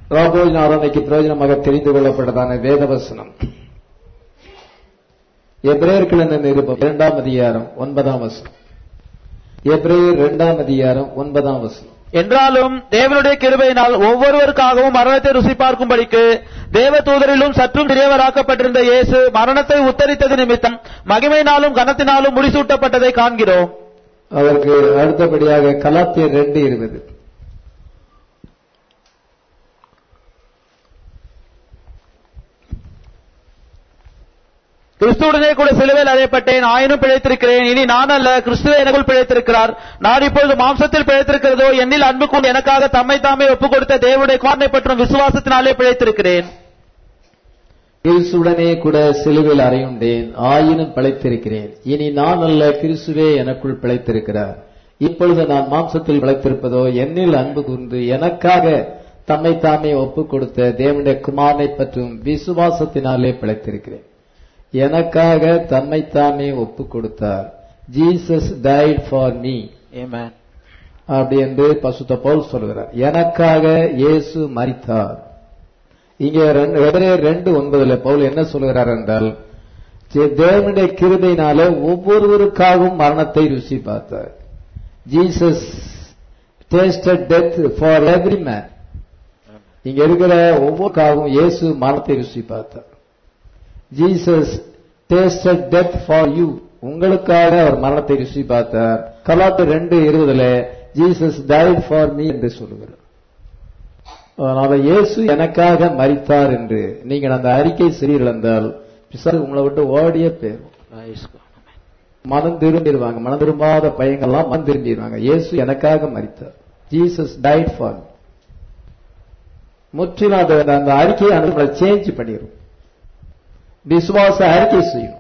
ராபோஜன ஆராதனைக்கு பிரயோஜனமாக தெரிந்து கொள்ளப்பட்டதான வேதவசனம் எப்ரேயர்கள் என்ற நிருபம் இரண்டாம் அதிகாரம் ஒன்பதாம் வசனம் எப்ரேயர் இரண்டாம் அதிகாரம் ஒன்பதாம் வசனம் என்றாலும் தேவனுடைய கிருபையினால் ஒவ்வொருவருக்காகவும் மரணத்தை ருசி பார்க்கும்படிக்கு தேவ தூதரிலும் சற்றும் சிறியவராக்கப்பட்டிருந்த இயேசு மரணத்தை உத்தரித்தது நிமித்தம் மகிமையினாலும் கனத்தினாலும் முடிசூட்டப்பட்டதை காண்கிறோம் அதற்கு அடுத்தபடியாக கலாத்தியர் ரெண்டு இருபது கிறிஸ்துவுடனே கூட சிலுவையில் அறையப்பட்டேன் ஆயினும் பிழைத்திருக்கிறேன் இனி நான் அல்ல கிறிஸ்துவே எனக்குள் பிழைத்திருக்கிறார் நான் இப்பொழுது மாம்சத்தில் பிழைத்திருக்கிறதோ என்னில் அன்பு கொண்டு எனக்காக தம்மை தாமே ஒப்புக் கொடுத்த தேவனுடைய குமாரனை பற்றும் விசுவாசத்தினாலே பிழைத்திருக்கிறேன் கிறிஸ்துடனே கூட சிலுவையில் அறையுண்டேன் ஆயினும் பிழைத்திருக்கிறேன் இனி நான் அல்ல கிறிஸ்துவே எனக்குள் பிழைத்திருக்கிறார் இப்பொழுது நான் மாம்சத்தில் பிழைத்திருப்பதோ என்னில் அன்பு கூர்ந்து எனக்காக தம்மை தாமே ஒப்புக் கொடுத்த தேவனுடைய குமாரனை பற்றும் விசுவாசத்தினாலே பிழைத்திருக்கிறேன் எனக்காக தம்மை தாமே ஒப்புக் கொடுத்தார் Jesus died for me Amen. அப்படி என்று பசுத்த பவுல் சொல்கிறார் எனக்காக இயேசு மரித்தார் இங்கே ரெண்டு- எபிரேயர் ரெண்டு ஒன்பதுல பவுல் என்ன சொல்கிறார் என்றால் ஜே- தேவனுடைய கிருபையினால ஒவ்வொருவருக்காகவும் மரணத்தை ருசி பார்த்தார் Jesus tasted death for every man இங்க இருக்கிற ஒவ்வொருக்காகவும் இயேசு மரணத்தை ருசி பார்த்தார் Jesus tasted death for you உங்களுக்காக அவர் மரணத்தை ருசி பார்த்தார் கலாத்து ரெண்டு இருபதுல ஜீசஸ் டைட் ஃபார் மீ என்று சொல்லுகிறார் அதனால இயேசு எனக்காக மரித்தார் என்று நீங்கள் அந்த அறிக்கை சரியிழந்தால் பிசாசு உங்களை விட்டு ஓடியே போயிடும் மனம் திரும்பிடுவாங்க மனம் திரும்பாத பையங்கள்லாம் மனம் திரும்பிடுவாங்க இயேசு எனக்காக மரித்தார் ஜீசஸ் டைட் ஃபார் முற்றிலும் அந்த அந்த அறிக்கையை நம்மளை சேஞ்ச் பண்ணிடும் விசுவாச அறிக்கை செய்யும்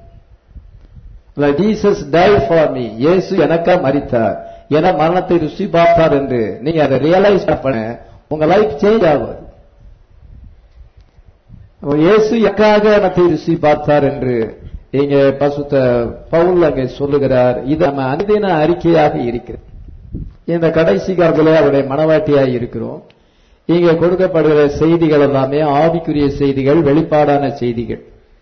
ஜீசஸ் டை ஃபார் மீ இயேசு எனக்கா மரித்தார் என மரணத்தை ருசி பார்த்தார் என்று நீங்க அதை ரியலைஸ் பண்ண உங்க லைஃப் சேஞ்ச் ஆகுது இயேசு எக்காக மரணத்தை ருசி பார்த்தார் என்று இங்க பசுத்த பவுல் அங்கே சொல்லுகிறார் இது நம்ம அனுதின அறிக்கையாக இருக்கிறது இந்த கடைசி காலத்திலே அவருடைய மனவாட்டியாய் இருக்கிறோம் இங்க கொடுக்கப்படுகிற செய்திகள் எல்லாமே ஆவிக்குரிய செய்திகள் வெளிப்பாடான செய்திகள்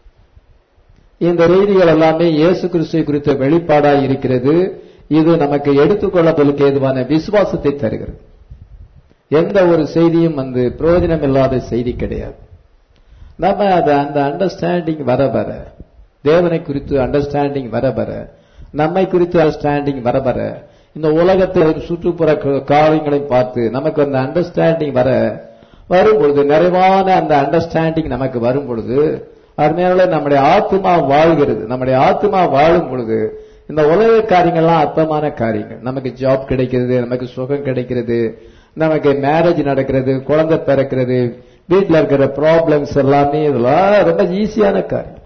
இந்த செய்திகள் எல்லாமே இயேசு கிறிஸ்துவை குறித்த வெளிப்பாடாய் இருக்கிறது இது நமக்கு எடுத்துக்கொள்ளப்படுவதற்கு ஏதுவான விசுவாசத்தை தருகிறது எந்த ஒரு செய்தியும் வந்து பிரயோஜனம் இல்லாத செய்தி கிடையாது நம்ம அது அந்த அண்டர்ஸ்டாண்டிங் வர வர தேவனை குறித்து அண்டர்ஸ்டாண்டிங் வர வர நம்மை குறித்து அண்டர்ஸ்டாண்டிங் வர வர இந்த உலகத்தில் சுற்றுப்புற க- காரியங்களை பார்த்து நமக்கு அந்த அண்டர்ஸ்டாண்டிங் வர வரும் பொழுது நிறைவான அந்த அண்டர்ஸ்டாண்டிங் நமக்கு வரும் பொழுது அதனால நம்முடைய ஆத்மா வாழ்கிறது நம்முடைய ஆத்மா வாழும் பொழுது இந்த உலக காரியங்கள்லாம் அர்த்தமான காரியங்கள் நமக்கு ஜாப் கிடைக்கிறது நமக்கு சுகம் கிடைக்கிறது நமக்கு மேரேஜ் நடக்கிறது குழந்தை பிறக்கிறது வீட்டில் இருக்கிற ப்ராப்ளம்ஸ் எல்லாமே இதெல்லாம் ரொம்ப ஈஸியான காரியம்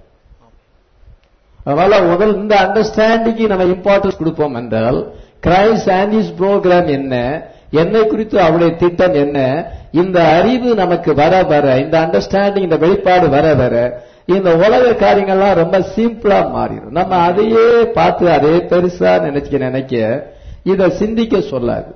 அதனால முதல் இந்த அண்டர்ஸ்டாண்டிங்க்கு நம்ம இம்பார்ட்டன்ஸ் கொடுப்போம் என்றால் கிரைஸ்ட் அண்ட் இஸ் ப்ரோக்ராம் என்ன என்னை குறித்து அவருடைய திட்டம் என்ன இந்த அறிவு நமக்கு வர வர இந்த அண்டர்ஸ்டாண்டிங் இந்த வெளிப்பாடு வர வர இந்த உலக காரியங்கள்லாம் ரொம்ப சிம்பிளா மாறிடும் நம்ம அதையே பார்த்து அதே பெருசா நினைச்சுக்க நினைக்க இதை சிந்திக்க சொல்லாது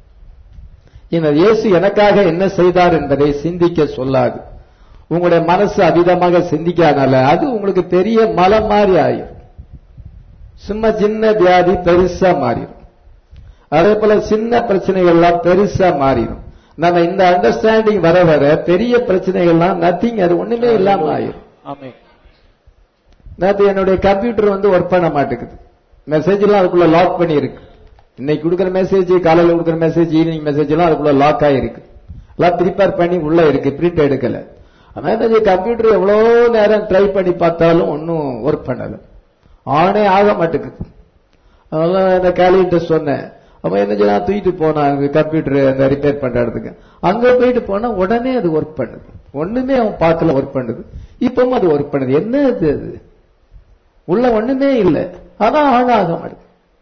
இந்த இயேசு எனக்காக என்ன செய்தார் என்பதை சிந்திக்க சொல்லாது உங்களுடைய மனசு அதிகமாக சிந்திக்காதனால அது உங்களுக்கு பெரிய மலம் மாதிரி ஆயிரும் சும்மா சின்ன வியாதி பெருசா மாறிடும் அதே போல சின்ன பிரச்சனைகள் எல்லாம் பெருசா மாறிடும் நம்ம இந்த அண்டர்ஸ்டாண்டிங் வர வர பெரிய பிரச்சனைகள்லாம் நத்திங் அது ஒண்ணுமே இல்லாம ஆயிரும் ஆமென். நேற்று என்னுடைய கம்ப்யூட்டர் வந்து ஒர்க் பண்ண மாட்டேங்குது மெசேஜ் எல்லாம் அதுக்குள்ள லாக் பண்ணி இருக்கு இன்னைக்கு கொடுக்குற மெசேஜ் காலையில கொடுக்குற மெசேஜ் ஈவினிங் மெசேஜ் எல்லாம் அதுக்குள்ள லாக் ஆயிருக்கு எல்லாம் ப்ரிப்பேர் பண்ணி உள்ள இருக்கு பிரிண்ட் எடுக்கல அதனால கம்ப்யூட்டர் எவ்வளவு நேரம் ட்ரை பண்ணி பார்த்தாலும் ஒன்னும் ஒர்க் பண்ணல ஆனே ஆக மாட்டேங்குது அதனால இந்த கேலிகிட்ட சொன்னேன் அவன் என்ன செய்ய தூக்கிட்டு போனான் கம்ப்யூட்டர் அந்த ரிப்பேர் பண்ற இடத்துக்கு அங்க போயிட்டு போனா உடனே அது ஒர்க் பண்ணுது ஒண்ணுமே அவன் பார்க்கல ஒர்க் பண்ணுது இப்பவும் அது ஒர்க் பண்ணுது என்ன இது அது உள்ள ஒண்ணுமே இல்ல ஆனா ஆன் ஆக மாட்டேங்குது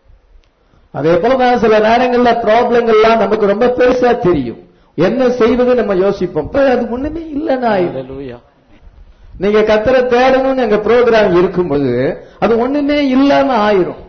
அதே போலதான் சில நேரங்கள்ல ப்ராப்ளங்கள்லாம் நமக்கு ரொம்ப பெருசா தெரியும் என்ன செய்வது நம்ம யோசிப்போம் இப்ப அது ஒண்ணுமே இல்லைன்னா ஆயிடும். Hallelujah. நீங்க கத்தரை தேடணும்னு எங்க ப்ரோக்ராம் இருக்கும்போது அது ஒண்ணுமே இல்லாம ஆயிரும்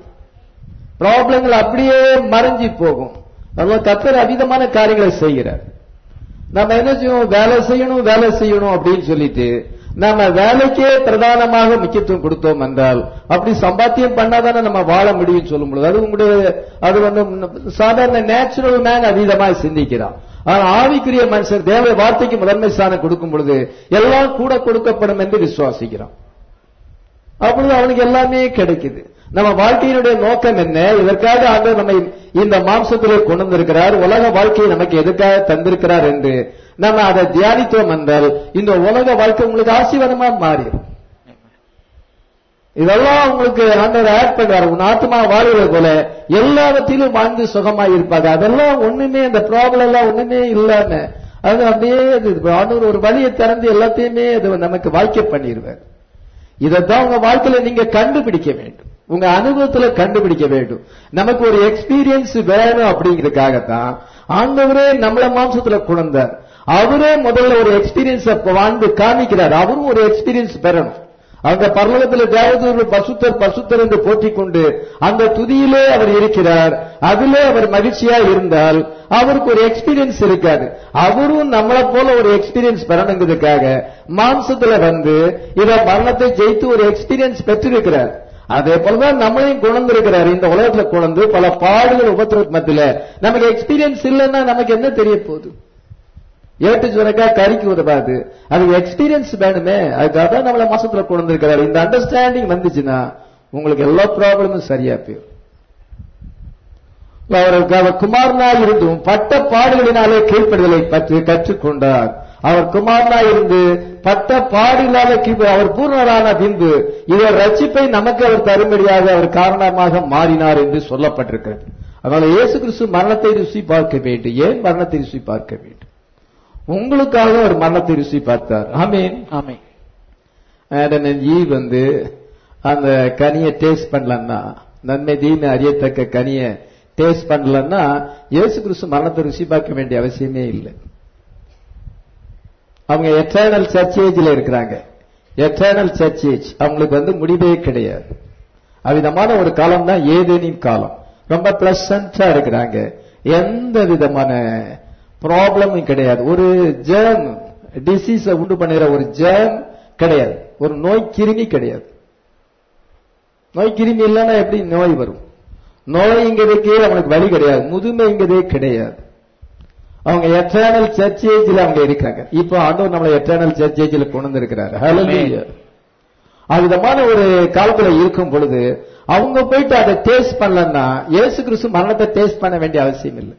ப்ராப்ளங்கள் அப்படியே மறைஞ்சு போகும் அதனால கத்தர் அதிகமான காரியங்களை செய்கிறார் நம்ம என்ன செய்யணும் வேலை செய்யணும் வேலை செய்யணும் அப்படின்னு சொல்லிட்டு நம்ம வேலைக்கே பிரதானமாக முக்கியத்துவம் கொடுத்தோம் என்றால் அப்படி சம்பாத்தியம் பண்ணாதானே நம்ம வாழ முடியும் சொல்லும் பொழுது அது உங்களுடைய அது வந்து சாதாரண நேச்சுரல் மேன் அதீதமாக சிந்திக்கிறான் ஆனா ஆவிக்குரிய மனுஷர் தேவ வார்த்தைக்கு முதன்மை ஸ்தானம் கொடுக்கும் பொழுது எல்லாம் கூட கொடுக்கப்படும் என்று விசுவாசிக்கிறான் அப்பொழுது அவனுக்கு எல்லாமே கிடைக்குது நம்ம வாழ்க்கையினுடைய நோக்கம் என்ன இதற்காக ஆண்டவர் நம்மை இந்த மாம்சத்திலே கொண்டு வந்திருக்கிறார் உலக வாழ்க்கையை நமக்கு எதுக்காக தந்திருக்கிறார் என்று நம்ம அதை தியானித்தோம் என்றால் இந்த உலக வாழ்க்கை உங்களுக்கு ஆசீர்வாதமா மாறிடும் இதெல்லாம் உங்களுக்கு ஆண்டவர் ஆட் பண்றாரு உன் ஆத்மா வாழ்வது போல எல்லாவற்றிலும் வாழ்ந்து சுகமா இருப்பாங்க அதெல்லாம் ஒண்ணுமே இந்த ப்ராப்ளம் எல்லாம் ஒண்ணுமே இல்லாம அது அப்படியே அது ஆண்டவர் ஒரு வழியை திறந்து எல்லாத்தையுமே அது நமக்கு வாய்க்க பண்ணிடுவார் இதைத்தான் உங்க வாழ்க்கையில நீங்க கண்டுபிடிக்க வேண்டும் உங்க அனுபவத்துல கண்டுபிடிக்க வேண்டும் நமக்கு ஒரு எக்ஸ்பீரியன்ஸ் வேணும் அப்படிங்கிறதுக்காகத்தான் ஆண்டவரே நம்மள மாம்சத்துல குழந்தார் அவரே முதல்ல ஒரு எக்ஸ்பீரியன்ஸ் வாழ்ந்து காமிக்கிறார் அவரும் ஒரு எக்ஸ்பீரியன்ஸ் பெறணும் அந்த பரலோகத்தில் தேவதூர் பசுத்தர் பசுத்தர் என்று போற்றிக் கொண்டு அந்த துதியிலே அவர் இருக்கிறார் அதிலே அவர் மகிழ்ச்சியா இருந்தால் அவருக்கு ஒரு எக்ஸ்பீரியன்ஸ் இருக்காது அவரும் நம்மளை போல ஒரு எக்ஸ்பீரியன்ஸ் பெறணுங்கிறதுக்காக மாம்சத்துல வந்து இத மரணத்தை ஜெயித்து ஒரு எக்ஸ்பீரியன்ஸ் பெற்றிருக்கிறார் அதே போலதான் நம்மளையும் குணந்திருக்கிறார் இந்த உலகத்துல குழந்து பல பாடுகள் உபத்திர மத்தியில நமக்கு எக்ஸ்பீரியன்ஸ் இல்லைன்னா நமக்கு என்ன தெரிய போகுது ஏட்டு சுரக்கா கறிக்கு உதவாது அதுக்கு எக்ஸ்பீரியன்ஸ் வேணுமே அதுக்காக தான் நம்மள மாசத்துல கொண்டு வந்திருக்கிறாரு இந்த அண்டர்ஸ்டாண்டிங் வந்துச்சுன்னா உங்களுக்கு எல்லா ப்ராப்ளமும் சரியா போயிடும் அவருக்கு அவர் குமாரனாய் இருந்தும் பட்ட பாடுகளினாலே கீழ்ப்படுதலை பற்றி கற்றுக்கொண்டார் அவர் குமாரனாய் இருந்து பட்ட பாடில்லாத கீழ் அவர் பூர்ணரான பின்பு இவர் ரட்சிப்பை நமக்கு அவர் தரும்படியாக அவர் காரணமாக மாறினார் என்று சொல்லப்பட்டிருக்கிறது அதனால இயேசு கிறிஸ்து மரணத்தை ருசி பார்க்க வேண்டும் ஏன் மரணத்தை ருசி பார்க்க வேண்டும் உங்களுக்காக ஒரு மரணத்தை ருசி பார்த்தார் ஆமீன் ஆமே ஆடம் and ஈவ் வந்து அந்த கனியை டேஸ்ட் பண்ணலன்னா நன்மை தீமை அறியத்தக்க கனியை டேஸ்ட் பண்ணலன்னா இயேசு கிறிஸ்து மரணத்தை ருசி பார்க்க வேண்டிய அவசியமே இல்லை அவங்க எட்டர்னல் சர்ச்சேஜில் இருக்கிறாங்க எட்டர்னல் சர்ச்சேஜ் அவங்களுக்கு வந்து முடிவே கிடையாது அவ்விதமான ஒரு காலம் தான் ஏதேனின் காலம் ரொம்ப பிளசண்டா இருக்கிறாங்க எந்த விதமான ப்ராப்ளமும் கிடையாது ஒரு ஜேர்ம் டிசீஸ உண்டு பண்ணுகிற ஒரு ஜேர்ம் கிடையாது ஒரு நோய் கிருமி கிடையாது நோய் கிருமி இல்லைன்னா எப்படி நோய் வரும் நோய்ங்கிறதுக்கே அவனுக்கு வழி கிடையாது முதுமைங்கிறதே கிடையாது அவங்க எட்டர்னல் சர்ச்சேஜில் அவங்க இருக்காங்க இப்போ ஆண்டவர் நம்மளை எட்டர்னல் சர்ச்சேஜில் கொண்டு வந்திருக்கிறாரு Hallelujah. அவ்விதமான ஒரு காலத்துல இருக்கும் பொழுது அவங்க போயிட்டு அதை டேஸ்ட் பண்ணலன்னா இயேசு கிறிஸ்து மரணத்தை டேஸ்ட் பண்ண வேண்டிய அவசியம் இல்லை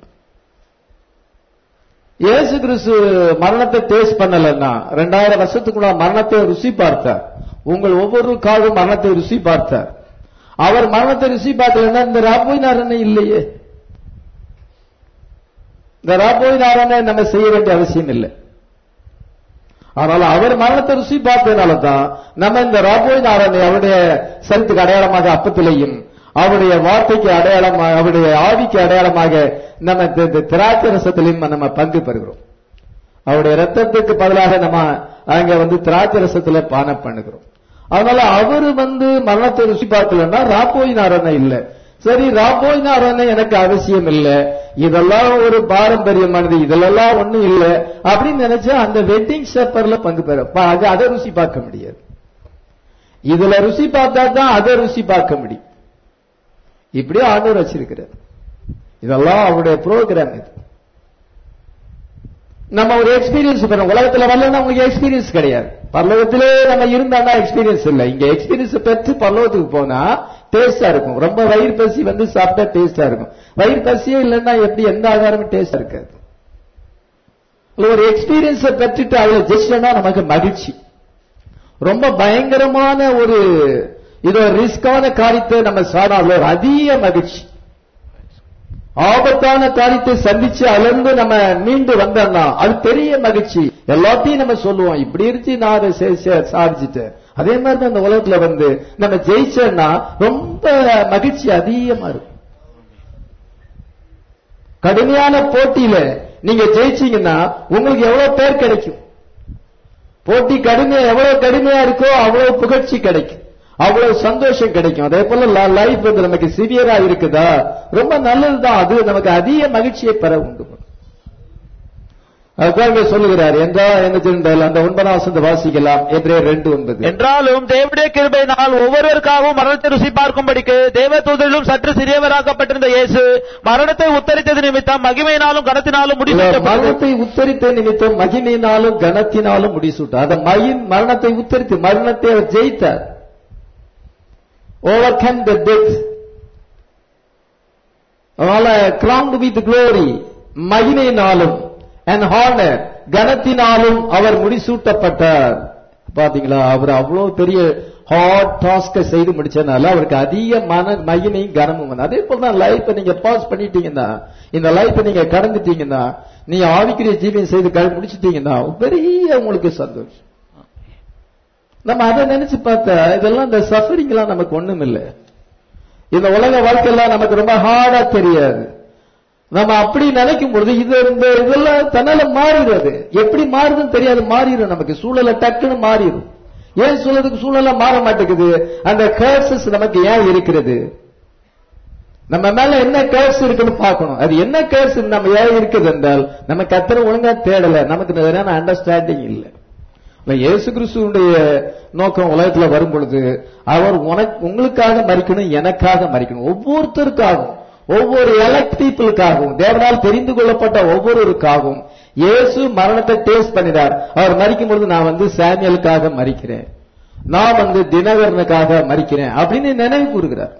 இயேசு கிறிஸ்து மரணத்தை டேஸ்ட் பண்ணலன்னா ரெண்டாயிரம் வருஷத்துக்குள்ள மரணத்தை ருசி பார்த்தார் உங்கள் ஒவ்வொரு காலும் மரணத்தை ருசி பார்த்தார் அவர் மரணத்தை ருசி பார்க்கலன்னா இந்த ராபோய் நாரணை இல்லையே இந்த ராபோய் நாரணை நம்ம செய்ய வேண்டிய அவசியம் இல்லை ஆனால் அவர் மரணத்தை ருசி பார்த்ததுனால தான் நம்ம இந்த ராபோய் நாரணை அவருடைய சரித்துக்கு அடையாளமாக அப்பத்திலையும் அவருடைய வார்த்தைக்கு அடையாளமாக அவருடைய ஆவிக்கு அடையாளமாக நம்ம இந்த- இந்த திராட்சை ரசத்திலையும் நம்ம பங்கு பெறுகிறோம் அவருடைய ரத்தத்துக்கு பதிலாக நம்ம அங்க வந்து திராட்சை ரசத்துல பானம் பண்ணுகிறோம் அதனால அவரு வந்து மரணத்தை ருசி பார்க்கலன்னா ராப்போய் நாரணை இல்ல சரி ராப்போய் நாரணை எனக்கு அவசியம் இல்ல இதெல்லாம் ஒரு பாரம்பரியமானது இதெல்லாம் ஒண்ணும் இல்ல அப்படின்னு நினைச்சா அந்த வெட்டிங் செப்பர்ல பங்கு பெற ப- அது அதை ருசி பார்க்க முடியாது இதுல ருசி பார்த்தா தான் அதை ருசி பார்க்க முடியும் இப்படியே ஆண்டவர் வச்சிருக்கிறார் இதெல்லாம் அவருடைய ப்ரோக்ராம் இது நம்ம ஒரு எக்ஸ்பீரியன்ஸ் பெறணும் உலகத்துல வரலன்னா உங்களுக்கு எக்ஸ்பீரியன்ஸ் கிடையாது பரலோகத்திலே நம்ம இருந்தாண்டா எக்ஸ்பீரியன்ஸ் இல்ல இங்க எக்ஸ்பீரியன்ஸ் பெற்று பரலோகத்துக்கு போனா டேஸ்டா இருக்கும் ரொம்ப வயிறு பசி வந்து சாப்பிட்டா டேஸ்டா இருக்கும் வயிறு பசியே இல்லைன்னா எப்படி எந்த ஆகாரமும் டேஸ்டா இருக்காது ஒரு எக்ஸ்பீரியன்ஸை பெற்றுட்டு அதுல ஜெயிச்சோம்னா நமக்கு மகிழ்ச்சி ரொம்ப பயங்கரமான ஒரு இது ரிஸ்கான காரியத்தை நம்ம சாடாத ஒரு அதிக மகிழ்ச்சி ஆபத்தான காரியத்தை சந்திச்சு அதிலிருந்து நம்ம மீண்டு வந்தோம்னா அது பெரிய மகிழ்ச்சி எல்லாத்தையும் நம்ம சொல்லுவோம் இப்படி இருந்துச்சு நான் அதை சே- சே- சாதிச்சுட்டேன் அதே மாதிரி தான் இந்த உலகத்துல வந்து நம்ம ஜெயிச்சோம்னா ரொம்ப மகிழ்ச்சி அதிகமா இருக்கும் கடுமையான போட்டியில நீங்க ஜெயிச்சீங்கன்னா உங்களுக்கு எவ்வளவு பேர் கிடைக்கும் போட்டி கடுமையா எவ்வளவு கடுமையா இருக்கோ அவ்வளவு புகழ்ச்சி கிடைக்கும் அவ்வளவு சந்தோஷம் கிடைக்கும் அதே போல லைஃப் வந்து நமக்கு சிவியரா இருக்குதா ரொம்ப நல்லதுதான் அது நமக்கு அதிக மகிழ்ச்சியை பெற உண்டு பண்ணும். அதுதான் இங்க சொல்லுகிறார் என்றா என்ன சொன்னால் அந்த ஒன்பதாம் வசந்த வாசிக்கலாம் என்றே ரெண்டு ஒன்பது என்றாலும் தேவனுடைய கிருபையினால் ஒவ்வொருவருக்காகவும் மரணத்தை ருசி பார்க்கும்படிக்கு தேவ தூதரிலும் சற்று சிறியவராக்கப்பட்டிருந்த இயேசு மரணத்தை உத்தரித்தது நிமித்தம் மகிமையினாலும் கனத்தினாலும் முடிசூட்டப்பட்டு மரணத்தை உத்தரித்த நிமித்தம் மகிமையினாலும் கனத்தினாலும் முடிசூட்டார் அந்த மயின் மரணத்தை உத்தரித்து மரணத்தை அவர் ஜெயித்தார் ஓவர் கேன் த டெத் அதனால கிரவுண்ட் வித் க்ளோரி மகிமையினாலும் அண்ட் ஹானர் கனத்தினாலும் அவர் முடிசூட்டப்பட்டார் பாத்தீங்களா அவர் அவ்வளவு பெரிய ஹார்ட் டாஸ்க செய்து முடிச்சதுனால அவருக்கு அதிக மன மகிமையும் கனமும் வந்து அதே போல தான் லைஃப்பை நீங்க பாஸ் பண்ணிட்டீங்கன்னா இந்த லைஃப்பை நீங்க கடந்துட்டீங்கன்னா நீங்க ஆவிக்குரிய ஜீவியம் செய்து க- முடிச்சிட்டீங்கன்னா பெரிய உங்களுக்கு சந்தோஷம் நம்ம அதை நினைச்சு பார்த்தா இதெல்லாம் இந்த சஃபரிங் எல்லாம் நமக்கு ஒண்ணும் இல்லை இந்த உலக வாழ்க்கையெல்லாம் நமக்கு ரொம்ப ஹார்டா தெரியாது நம்ம அப்படி நினைக்கும் பொழுது இது இந்த இதெல்லாம் தன்னால மாறிடுறது எப்படி மாறுதுன்னு தெரியாது மாறிடும் நமக்கு சூழலை டக்குன்னு மாறிடும் ஏன் சூழலுக்கு சூழலா மாற மாட்டேங்குது அந்த கேர்சஸ் நமக்கு ஏன் இருக்கிறது நம்ம மேல என்ன கேர்ஸ் இருக்குன்னு பார்க்கணும் அது என்ன கேர்ஸ் நம்ம ஏன் இருக்குது என்றால் நம்ம கத்தரை ஒழுங்கா தேடல நமக்கு சரியான அண்டர்ஸ்டாண்டிங் இல்லை இப்ப இயேசு கிறிஸ்துவுடைய நோக்கம் உலகத்துல வரும் பொழுது அவர் உனக்கு உங்களுக்காக மறிக்கணும் எனக்காக மறிக்கணும் ஒவ்வொருத்தருக்காகவும் ஒவ்வொரு எலக்ட் பீப்புளுக்காகவும் தேவனால் தெரிந்து கொள்ளப்பட்ட ஒவ்வொருவருக்காகவும் இயேசு மரணத்தை டேஸ்ட் பண்ணினார் அவர் மறிக்கும் பொழுது நான் வந்து சாமியலுக்காக மறிக்கிறேன் நான் வந்து தினகரனுக்காக மறிக்கிறேன் அப்படின்னு நினைவு கூறுகிறார்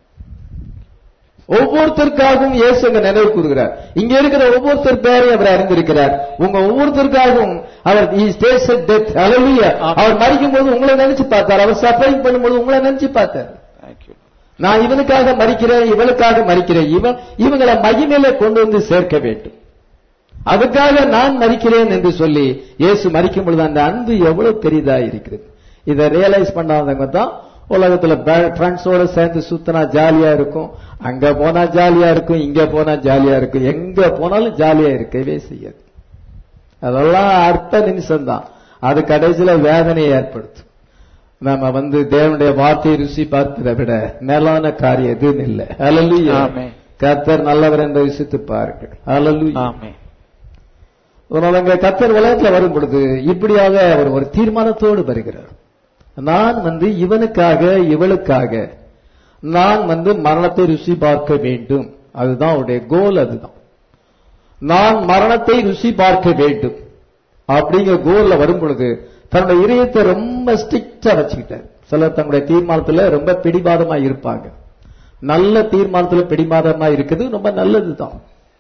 ஒவ்வொருத்தருக்காகவும் இயேசு அங்க நினைவு கூறுகிறார் இங்க இருக்கிற ஒவ்வொருத்தர் பேரையும் அவர் அறிந்திருக்கிறார் உங்க ஒவ்வொருத்தருக்காகவும் அவர் டெத் அழலிய அவர் மறிக்கும் போது உங்களை நினைச்சு பார்த்தார் அவர் சஃபரிங் பண்ணும்போது உங்களை நினைச்சு பார்த்தார் நான் இவனுக்காக மறிக்கிறேன் இவளுக்காக மறிக்கிறேன் இவன் இவங்களை மகிமையில கொண்டு வந்து சேர்க்க வேண்டும் அதுக்காக நான் மறிக்கிறேன் என்று சொல்லி இயேசு மறிக்கும் பொழுது அந்த அன்பு எவ்வளவு பெரிதா இருக்கிறது இதை ரியலைஸ் பண்ணாதவங்க தான் உலகத்துல ஃப்ரெண்ட்ஸோட சேர்ந்து சுத்தினா ஜாலியா இருக்கும் அங்க போனா ஜாலியா இருக்கும் இங்க போனா ஜாலியா இருக்கும் எங்க போனாலும் ஜாலியா இருக்கவே செய்யாது அதெல்லாம் அற்ப நிமிஷம் தான் அது கடைசியில வேதனையை ஏற்படுத்தும் நம்ம வந்து தேவனுடைய வார்த்தையை ருசி பார்ப்பதை விட மேலான காரியம் எதுவும் இல்லை அலலுயா ஆமென். கர்த்தர் நல்லவர் என்று ருசித்து பாருங்கள் அலலுயா ஆமென். அதனால இங்க கத்தர் உலகத்துல வரும் பொழுது இப்படியாக அவர் ஒரு தீர்மானத்தோடு வருகிறார் நான் வந்து இவனுக்காக இவளுக்காக நான் வந்து மரணத்தை ருசி பார்க்க வேண்டும் அதுதான் அவருடைய கோல் அதுதான் நான் மரணத்தை ருசி பார்க்க வேண்டும் அப்படிங்கிற கோல்ல வரும் பொழுது தன்னுடைய இதயத்தை ரொம்ப ஸ்ட்ரிக்டா வச்சுக்கிட்டார் சிலர் தங்களுடைய தீர்மானத்துல ரொம்ப பிடிவாதமா இருப்பாங்க நல்ல தீர்மானத்துல பிடிவாதமா இருக்குது ரொம்ப நல்லதுதான்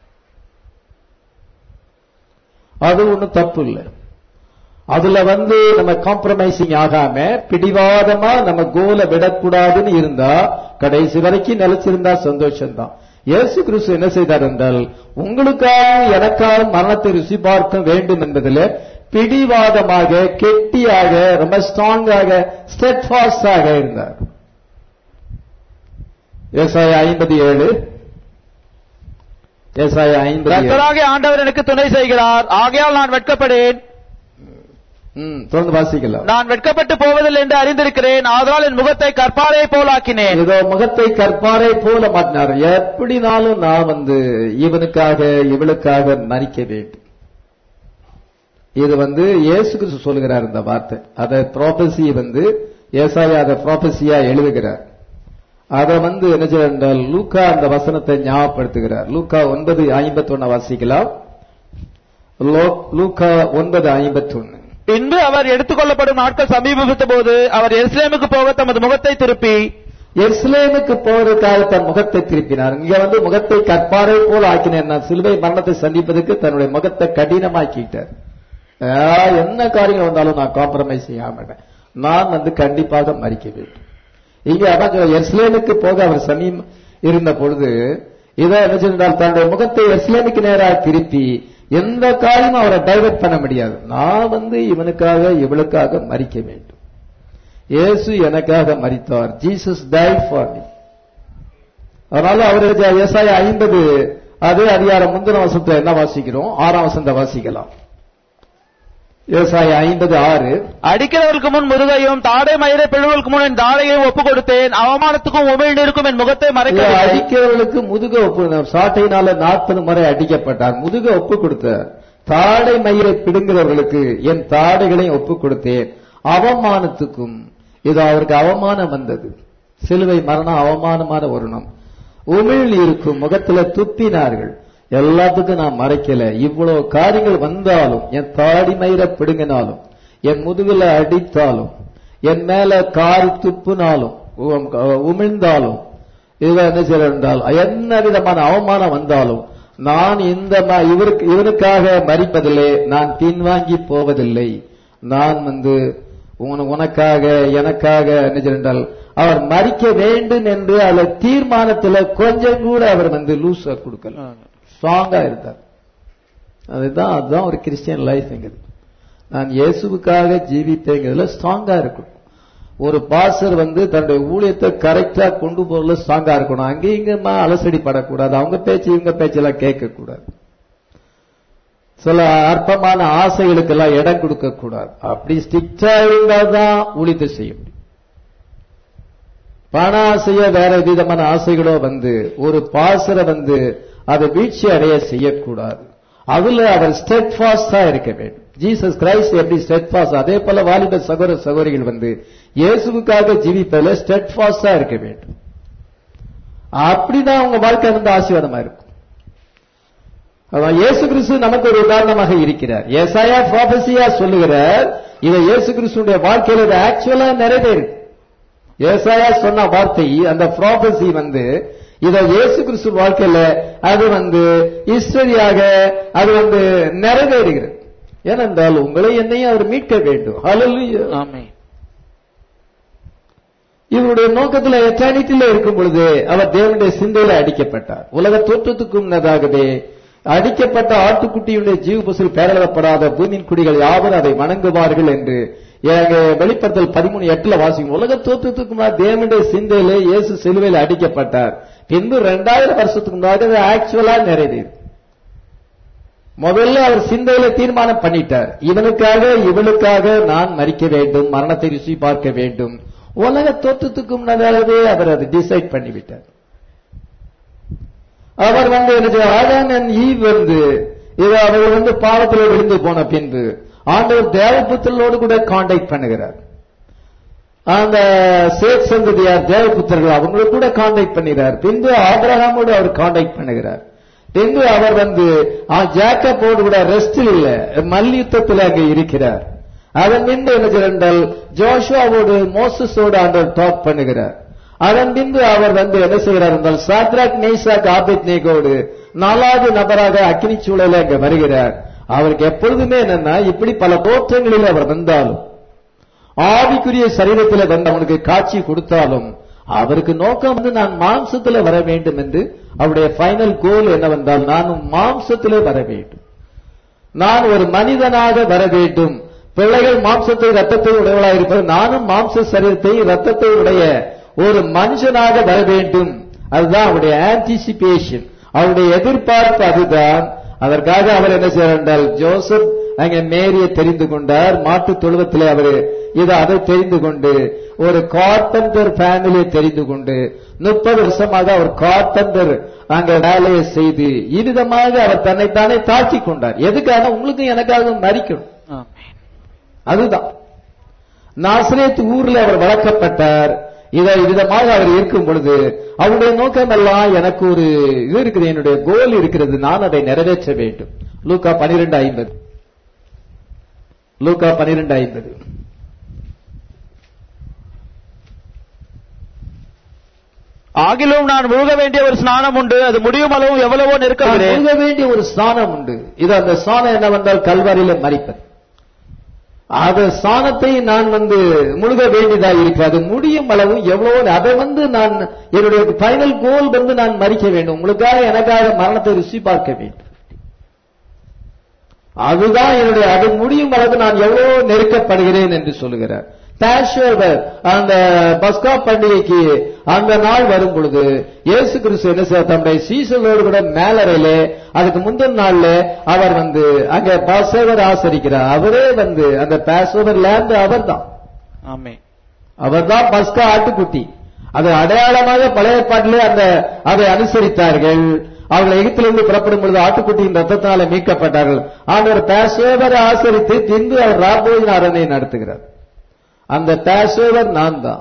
அது ஒண்ணும் தப்பு இல்லை அதுல வந்து நம்ம காம்ப்ரமைசிங் ஆகாம பிடிவாதமா நம்ம கோலை விடக்கூடாதுன்னு இருந்தா கடைசி வரைக்கும் நிலைச்சிருந்தா சந்தோஷம்தான் இயேசு கிறிஸ்து என்ன செய்தார் என்றால் உங்களுக்காக எனக்காக மரணத்தை ருசி பார்க்க வேண்டும் என்பதில் பிடிவாதமாக கெட்டியாக ரொம்ப ஸ்ட்ராங்காக ஸ்டெட்ஃபாஸ்டாக இருந்தார் ஏசாய ஐம்பது ஏழு ஏசாய ஐம்பது ஏழு கர்த்தராகிய ஆண்டவர் எனக்கு துணை செய்கிறார் ஆகையால் நான் வெட்கப்படேன் ம், தொடர்ந்து வாசிக்கலாம் நான் வெட்கப்பட்டு போவதில்லை என்று அறிந்திருக்கிறேன் ஆதலால் என் முகத்தை கற்பாரை போலாக்கினேன் ஏதோ முகத்தை கற்பாரை போல மாட்டினார் எப்படினாலும் நான் வந்து இவனுக்காக இவளுக்காக மறிக்க வேண்டும் இது வந்து இயேசு கிறிஸ்து சொல்லுகிறார் இந்த வார்த்தை அதை ப்ராபசி வந்து ஏசாயா அதை ப்ராபசியா எழுதுகிறார் அதை வந்து என்ன செய்ய என்றால் லூக்கா அந்த வசனத்தை ஞாபகப்படுத்துகிறார் லூக்கா ஒன்பது ஐம்பத்தொன்னு வாசிக்கலாம் லோ- லூக்கா ஒன்பது ஐம்பத்தொன்னு பின்பு அவர் எடுத்துக்கொள்ளப்படும் நாட்கள் சமீபித்த போது அவர் எருசலேமுக்கு போக தமது முகத்தை திருப்பி எருசலேமுக்கு போவதற்காக தன் முகத்தை திருப்பினார் இங்க வந்து முகத்தை கற்பாரை போல ஆக்கினார் நான் சிலுவை மரணத்தை சந்திப்பதற்கு தன்னுடைய முகத்தை கடினமாக்கிட்டார் ஆ, என்ன காரியங்கள் வந்தாலும் நான் காம்ப்ரமைஸ் செய்ய மாட்டேன் நான் வந்து கண்டிப்பாக மறிக்க வேண்டும் இங்க அதான் சொல்ல எருசலேமுக்கு போக அவர் சமீம் இருந்த பொழுது இதை என்ன செஞ்சால் தன்னுடைய முகத்தை எருசலேமுக்கு நேராக திருப்பி எந்த காரியமும் அவரை டைவர்ட் பண்ண முடியாது நான் வந்து இவனுக்காக இவளுக்காக மறிக்க வேண்டும் இயேசு எனக்காக மரித்தார் ஜீசஸ் died ஃபார் me அதனால அவரு ஏசாய ஐம்பது அதே அதிகாரம் முந்தின வசனத்தை என்ன வாசிக்கிறோம் ஆறாம் வசனத்தை வாசிக்கலாம் ஏசாய ஐம்பது ஆறு அடிக்கிறவருக்கு முன் முருகையும் தாடை மயிரை பிழுவலுக்கு முன் என் தாடையையும் ஒப்புக் கொடுத்தேன் அவமானத்துக்கும் உமிழ்நீருக்கும் என் முகத்தை மறைக்க அடிக்கிறவர்களுக்கு முதுக ஒப்பு சாட்டையினால நாற்பது முறை அடிக்கப்பட்டார் முதுக ஒப்பு கொடுத்தார் தாடை மயிரை பிடுங்குறவர்களுக்கு என் தாடைகளையும் ஒப்புக் கொடுத்தேன் அவமானத்துக்கும் இது அவருக்கு அவமானம் வந்தது சிலுவை மரணம் அவமானமான ஒரு நாள் உமிழ் இருக்கும் முகத்துல துப்பினார்கள் எல்லாத்துக்கும் நான் மறைக்கல இவ்வளவு காரியங்கள் வந்தாலும் என் தாடி மயிரை பிடுங்கினாலும் என் முதுகுல அடித்தாலும் என் மேல கால் துப்புனாலும் உம், உமிழ்ந்தாலும் இது என்ன செய்ய என்றால் என்ன விதமான அவமானம் வந்தாலும் நான் இந்த ம- இவருக்கு இவனுக்காக மறிப்பதில்லை நான் பின்வாங்கி போவதில்லை நான் வந்து உன- உனக்காக எனக்காக என்ன செய்ய என்றால் அவர் மறிக்க வேண்டும் என்று அந்த தீர்மானத்துல கொஞ்சம் கூட அவர் வந்து லூஸ் கொடுக்கல ஸ்ட்ராங்கா இருந்தார் அதுதான் அதுதான் ஒரு கிறிஸ்டியன் லைஃப்ங்கிறது நான் இயேசுவுக்காக ஜீவித்தேங்கிறதுல ஸ்ட்ராங்கா இருக்கணும் ஒரு பாசர் வந்து தன்னுடைய ஊழியத்தை கரெக்டா கொண்டு போறதுல ஸ்ட்ராங்கா இருக்கணும் அங்கேயும் இங்கமா அலசடி படக்கூடாது அவங்க பேச்சு இவங்க பேச்செல்லாம் கேட்க கூடாது சில அற்பமான ஆசைகளுக்கெல்லாம் இடம் கொடுக்க கூடாது அப்படி ஸ்ட்ரிக்டா இருந்தாதான் ஊழியத்தை செய்ய முடியும் பண ஆசையோ வேற விதமான ஆசைகளோ வந்து ஒரு பாசரை வந்து அதை வீழ்ச்சி அடைய செய்யக்கூடாது அதுல அவர் ஸ்டெட் ஃபாஸ்டா இருக்க வேண்டும் ஜீசஸ் கிரைஸ்ட் எப்படி ஸ்டெட் ஃபாஸ்ட் அதே போல வாலிப சகோதர சகோதரிகள் வந்து இயேசுவுக்காக ஜீவிப்பதில் ஸ்டெட் ஃபாஸ்டா இருக்க வேண்டும் அப்படிதான் உங்க வாழ்க்கை வந்து ஆசீர்வாதமா இருக்கும் அதான் இயேசு கிறிஸ்து நமக்கு ஒரு உதாரணமாக இருக்கிறார் ஏசாயா ப்ராபசியா சொல்லுகிறார் இதை இயேசு கிறிஸ்துடைய வாழ்க்கையில இது ஆக்சுவலா நிறைவேறு ஏசாயா சொன்ன வார்த்தை அந்த ப்ராபசி வந்து இத இயேசு கிறிஸ்து வாழ்க்கையில அது வந்து இஸ்ரரியாக அது வந்து நிறைவேறுகிறது ஏனென்றால் உங்களை என்னையும் அவர் மீட்க வேண்டும் ஹalleluya ஆமென் இவருடைய நோக்கத்துல எட்டர்னிட்டில இருக்கும் பொழுது அவர் தேவனுடைய சிந்தையில அடிக்கப்பட்டார் உலக தோற்றத்துக்கு முன்னதாகவே அடிக்கப்பட்ட ஆட்டுக்குட்டியுடைய ஜீவ பசுல் பேரளப்படாத பூமியின் குடிகள் யாவரும் அதை வணங்குவார்கள் என்று எங்க வெளிப்படுத்தல் பதிமூணு எட்டுல வாசிக்கும் உலக தோற்றத்துக்கு முன்னாடி தேவனுடைய சிந்தையில இயேசு சிலுவையில் அடிக்கப்பட்டார் பின்பு ரெண்டாயிரம் வருஷத்துக்கு முன்னாடி அது ஆக்சுவலா நிறைவேறு முதல்ல அவர் சிந்தையில தீர்மானம் பண்ணிட்டார் இவனுக்காக இவளுக்காக நான் மறிக்க வேண்டும் மரணத்தை ருசி பார்க்க வேண்டும் உலக தோற்றத்துக்கு முன்னதாகவே அவர் அதை டிசைட் பண்ணிவிட்டார் அவர் வந்து என்ன செய்ய- ஆதாம் and ஈவ் வந்து இது அவர் வந்து பாவத்தில் விழுந்து போன பின்பு ஆண்டவர் தேவபுத்திரலோடு கூட காண்டாக்ட் பண்ணுகிறார் அந்த சேத் சந்ததியார் தேவபுத்திரர்கள் அவங்களோட கூட காண்டாக்ட் பண்ணுகிறார் பின்பு ஆபிரகாமோடு அவர் காண்டாக்ட் பண்ணுகிறார் பின்பு அவர் வந்து ஆ, ஜாக்கப்போடு கூட ரெஸ்டில் இல்ல மல்யுத்தத்தில் அங்கே இருக்கிறார் அதன் பின்பு என்ன செய்கிறார் ஜோஷுவாவோடு மோசஸோடு ஆண்டவர் டாக் பண்ணுகிறார் அதன் பின்பு அவர் வந்து என்ன செய்கிறார் என்றால் சாத்ராக் மேசாக் ஆபேத் நேகோடு நாலாவது நபராக அக்னி சூழல அங்க வருகிறார் அவருக்கு எப்பொழுதுமே என்னன்னா இப்படி பல தோற்றங்களில் அவர் வந்தாலும் ஆவிக்குரிய சரீரத்தில் வந்து அவனுக்கு காட்சி கொடுத்தாலும் அவருக்கு நோக்கம் வந்து நான் மாம்சத்துல வர வேண்டும் என்று அவருடைய ஃபைனல் கோல் என்னவென்றால் நானும் மாம்சத்திலே வர வேண்டும் நான் ஒரு மனிதனாக வர வேண்டும் பிள்ளைகள் மாம்சத்தை ரத்தத்தை உடையவளாக இருப்பது நானும் மாம்ச சரீரத்தை ரத்தத்தை உடைய ஒரு மனுஷனாக வர வேண்டும் அதுதான் அவருடைய ஆன்டிசிபேஷன் அவருடைய எதிர்பார்ப்பு அதுதான் அதற்காக அவர் என்ன செய்யறார் என்றால் ஜோசப் அங்கே மேரியை தெரிந்து கொண்டார் மாட்டு தொழுவத்திலே அவர் இதை அதை தெரிந்து கொண்டு ஒரு கார்பெண்டர் ஃபேமிலியை தெரிந்து கொண்டு முப்பது வருஷமாக அவர் கார்பெண்டர் அங்க வேலையை செய்து இவ்விதமாக அவர் தன்னைத்தானே தாழ்த்தி கொண்டார் எதுக்காக உங்களுக்கும் எனக்காக மறிக்கணும் ஆமென் அதுதான் நாசரேத் ஊர்ல அவர் வளர்க்கப்பட்டார் இதை விதமாக அவர் இருக்கும் பொழுது அவருடைய நோக்கம் எல்லாம் எனக்கு ஒரு இது இருக்குது என்னுடைய கோல் இருக்கிறது நான் அதை நிறைவேற்ற வேண்டும் லூக்கா பனிரெண்டு ஐம்பது லூக்கா பனிரெண்டு ஐம்பது ஆகிலும் நான் முழுக வேண்டிய ஒரு ஸ்நானம் உண்டு அது முடியும் அளவும் எவ்வளவோ நெருக்கவில்லை முழுக வேண்டிய ஒரு ஸ்தானம் உண்டு இது அந்த ஸ்தானம் என்னவென்றால் கல்வாரியில மறிப்பது அது ஸ்தானத்தை நான் வந்து முழுக வேண்டியதா இருக்கு அது முடியும் அளவு எவ்வளவோ அதை வந்து நான் என்னுடைய ஃபைனல் கோல் வந்து நான் மறிக்க வேண்டும் உங்களுக்காக எனக்காக மரணத்தை ருசி பார்க்க வேண்டும் அதுதான் என்னுடைய அது முடியும் அளவு நான் எவ்வளவு நெருக்கப்படுகிறேன் என்று சொல்லுகிறார் பாஷோவர் அந்த பஸ்கா பண்டிகைக்கு அந்த நாள் வரும் பொழுது இயேசு கிறிஸ்து என்ன செய்ய தம்முடைய சீசனோடு கூட மேலறையிலே அதுக்கு முந்தின நாள்ல அவர் வந்து அங்க பாசோவர் ஆசரிக்கிறார் அவரே வந்து அந்த பாசோவர் லேண்ட் அவர்தான் ஆமென் அவர்தான் பஸ்கா ஆட்டுக்குட்டி அது அடையாளமாக பழைய பாட்டிலே அந்த அதை அனுசரித்தார்கள் அவர்கள் எகிப்திலிருந்து புறப்படும் பொழுது ஆட்டுக்குட்டியின் ரத்தத்தினால மீட்கப்பட்டார்கள் ஆண்டவர் பேசோவரை ஆசரித்து பின்பு அவர் ராபோஜன அரணையை நடத்துகிறார் அந்த பேசோவர் நான் தான்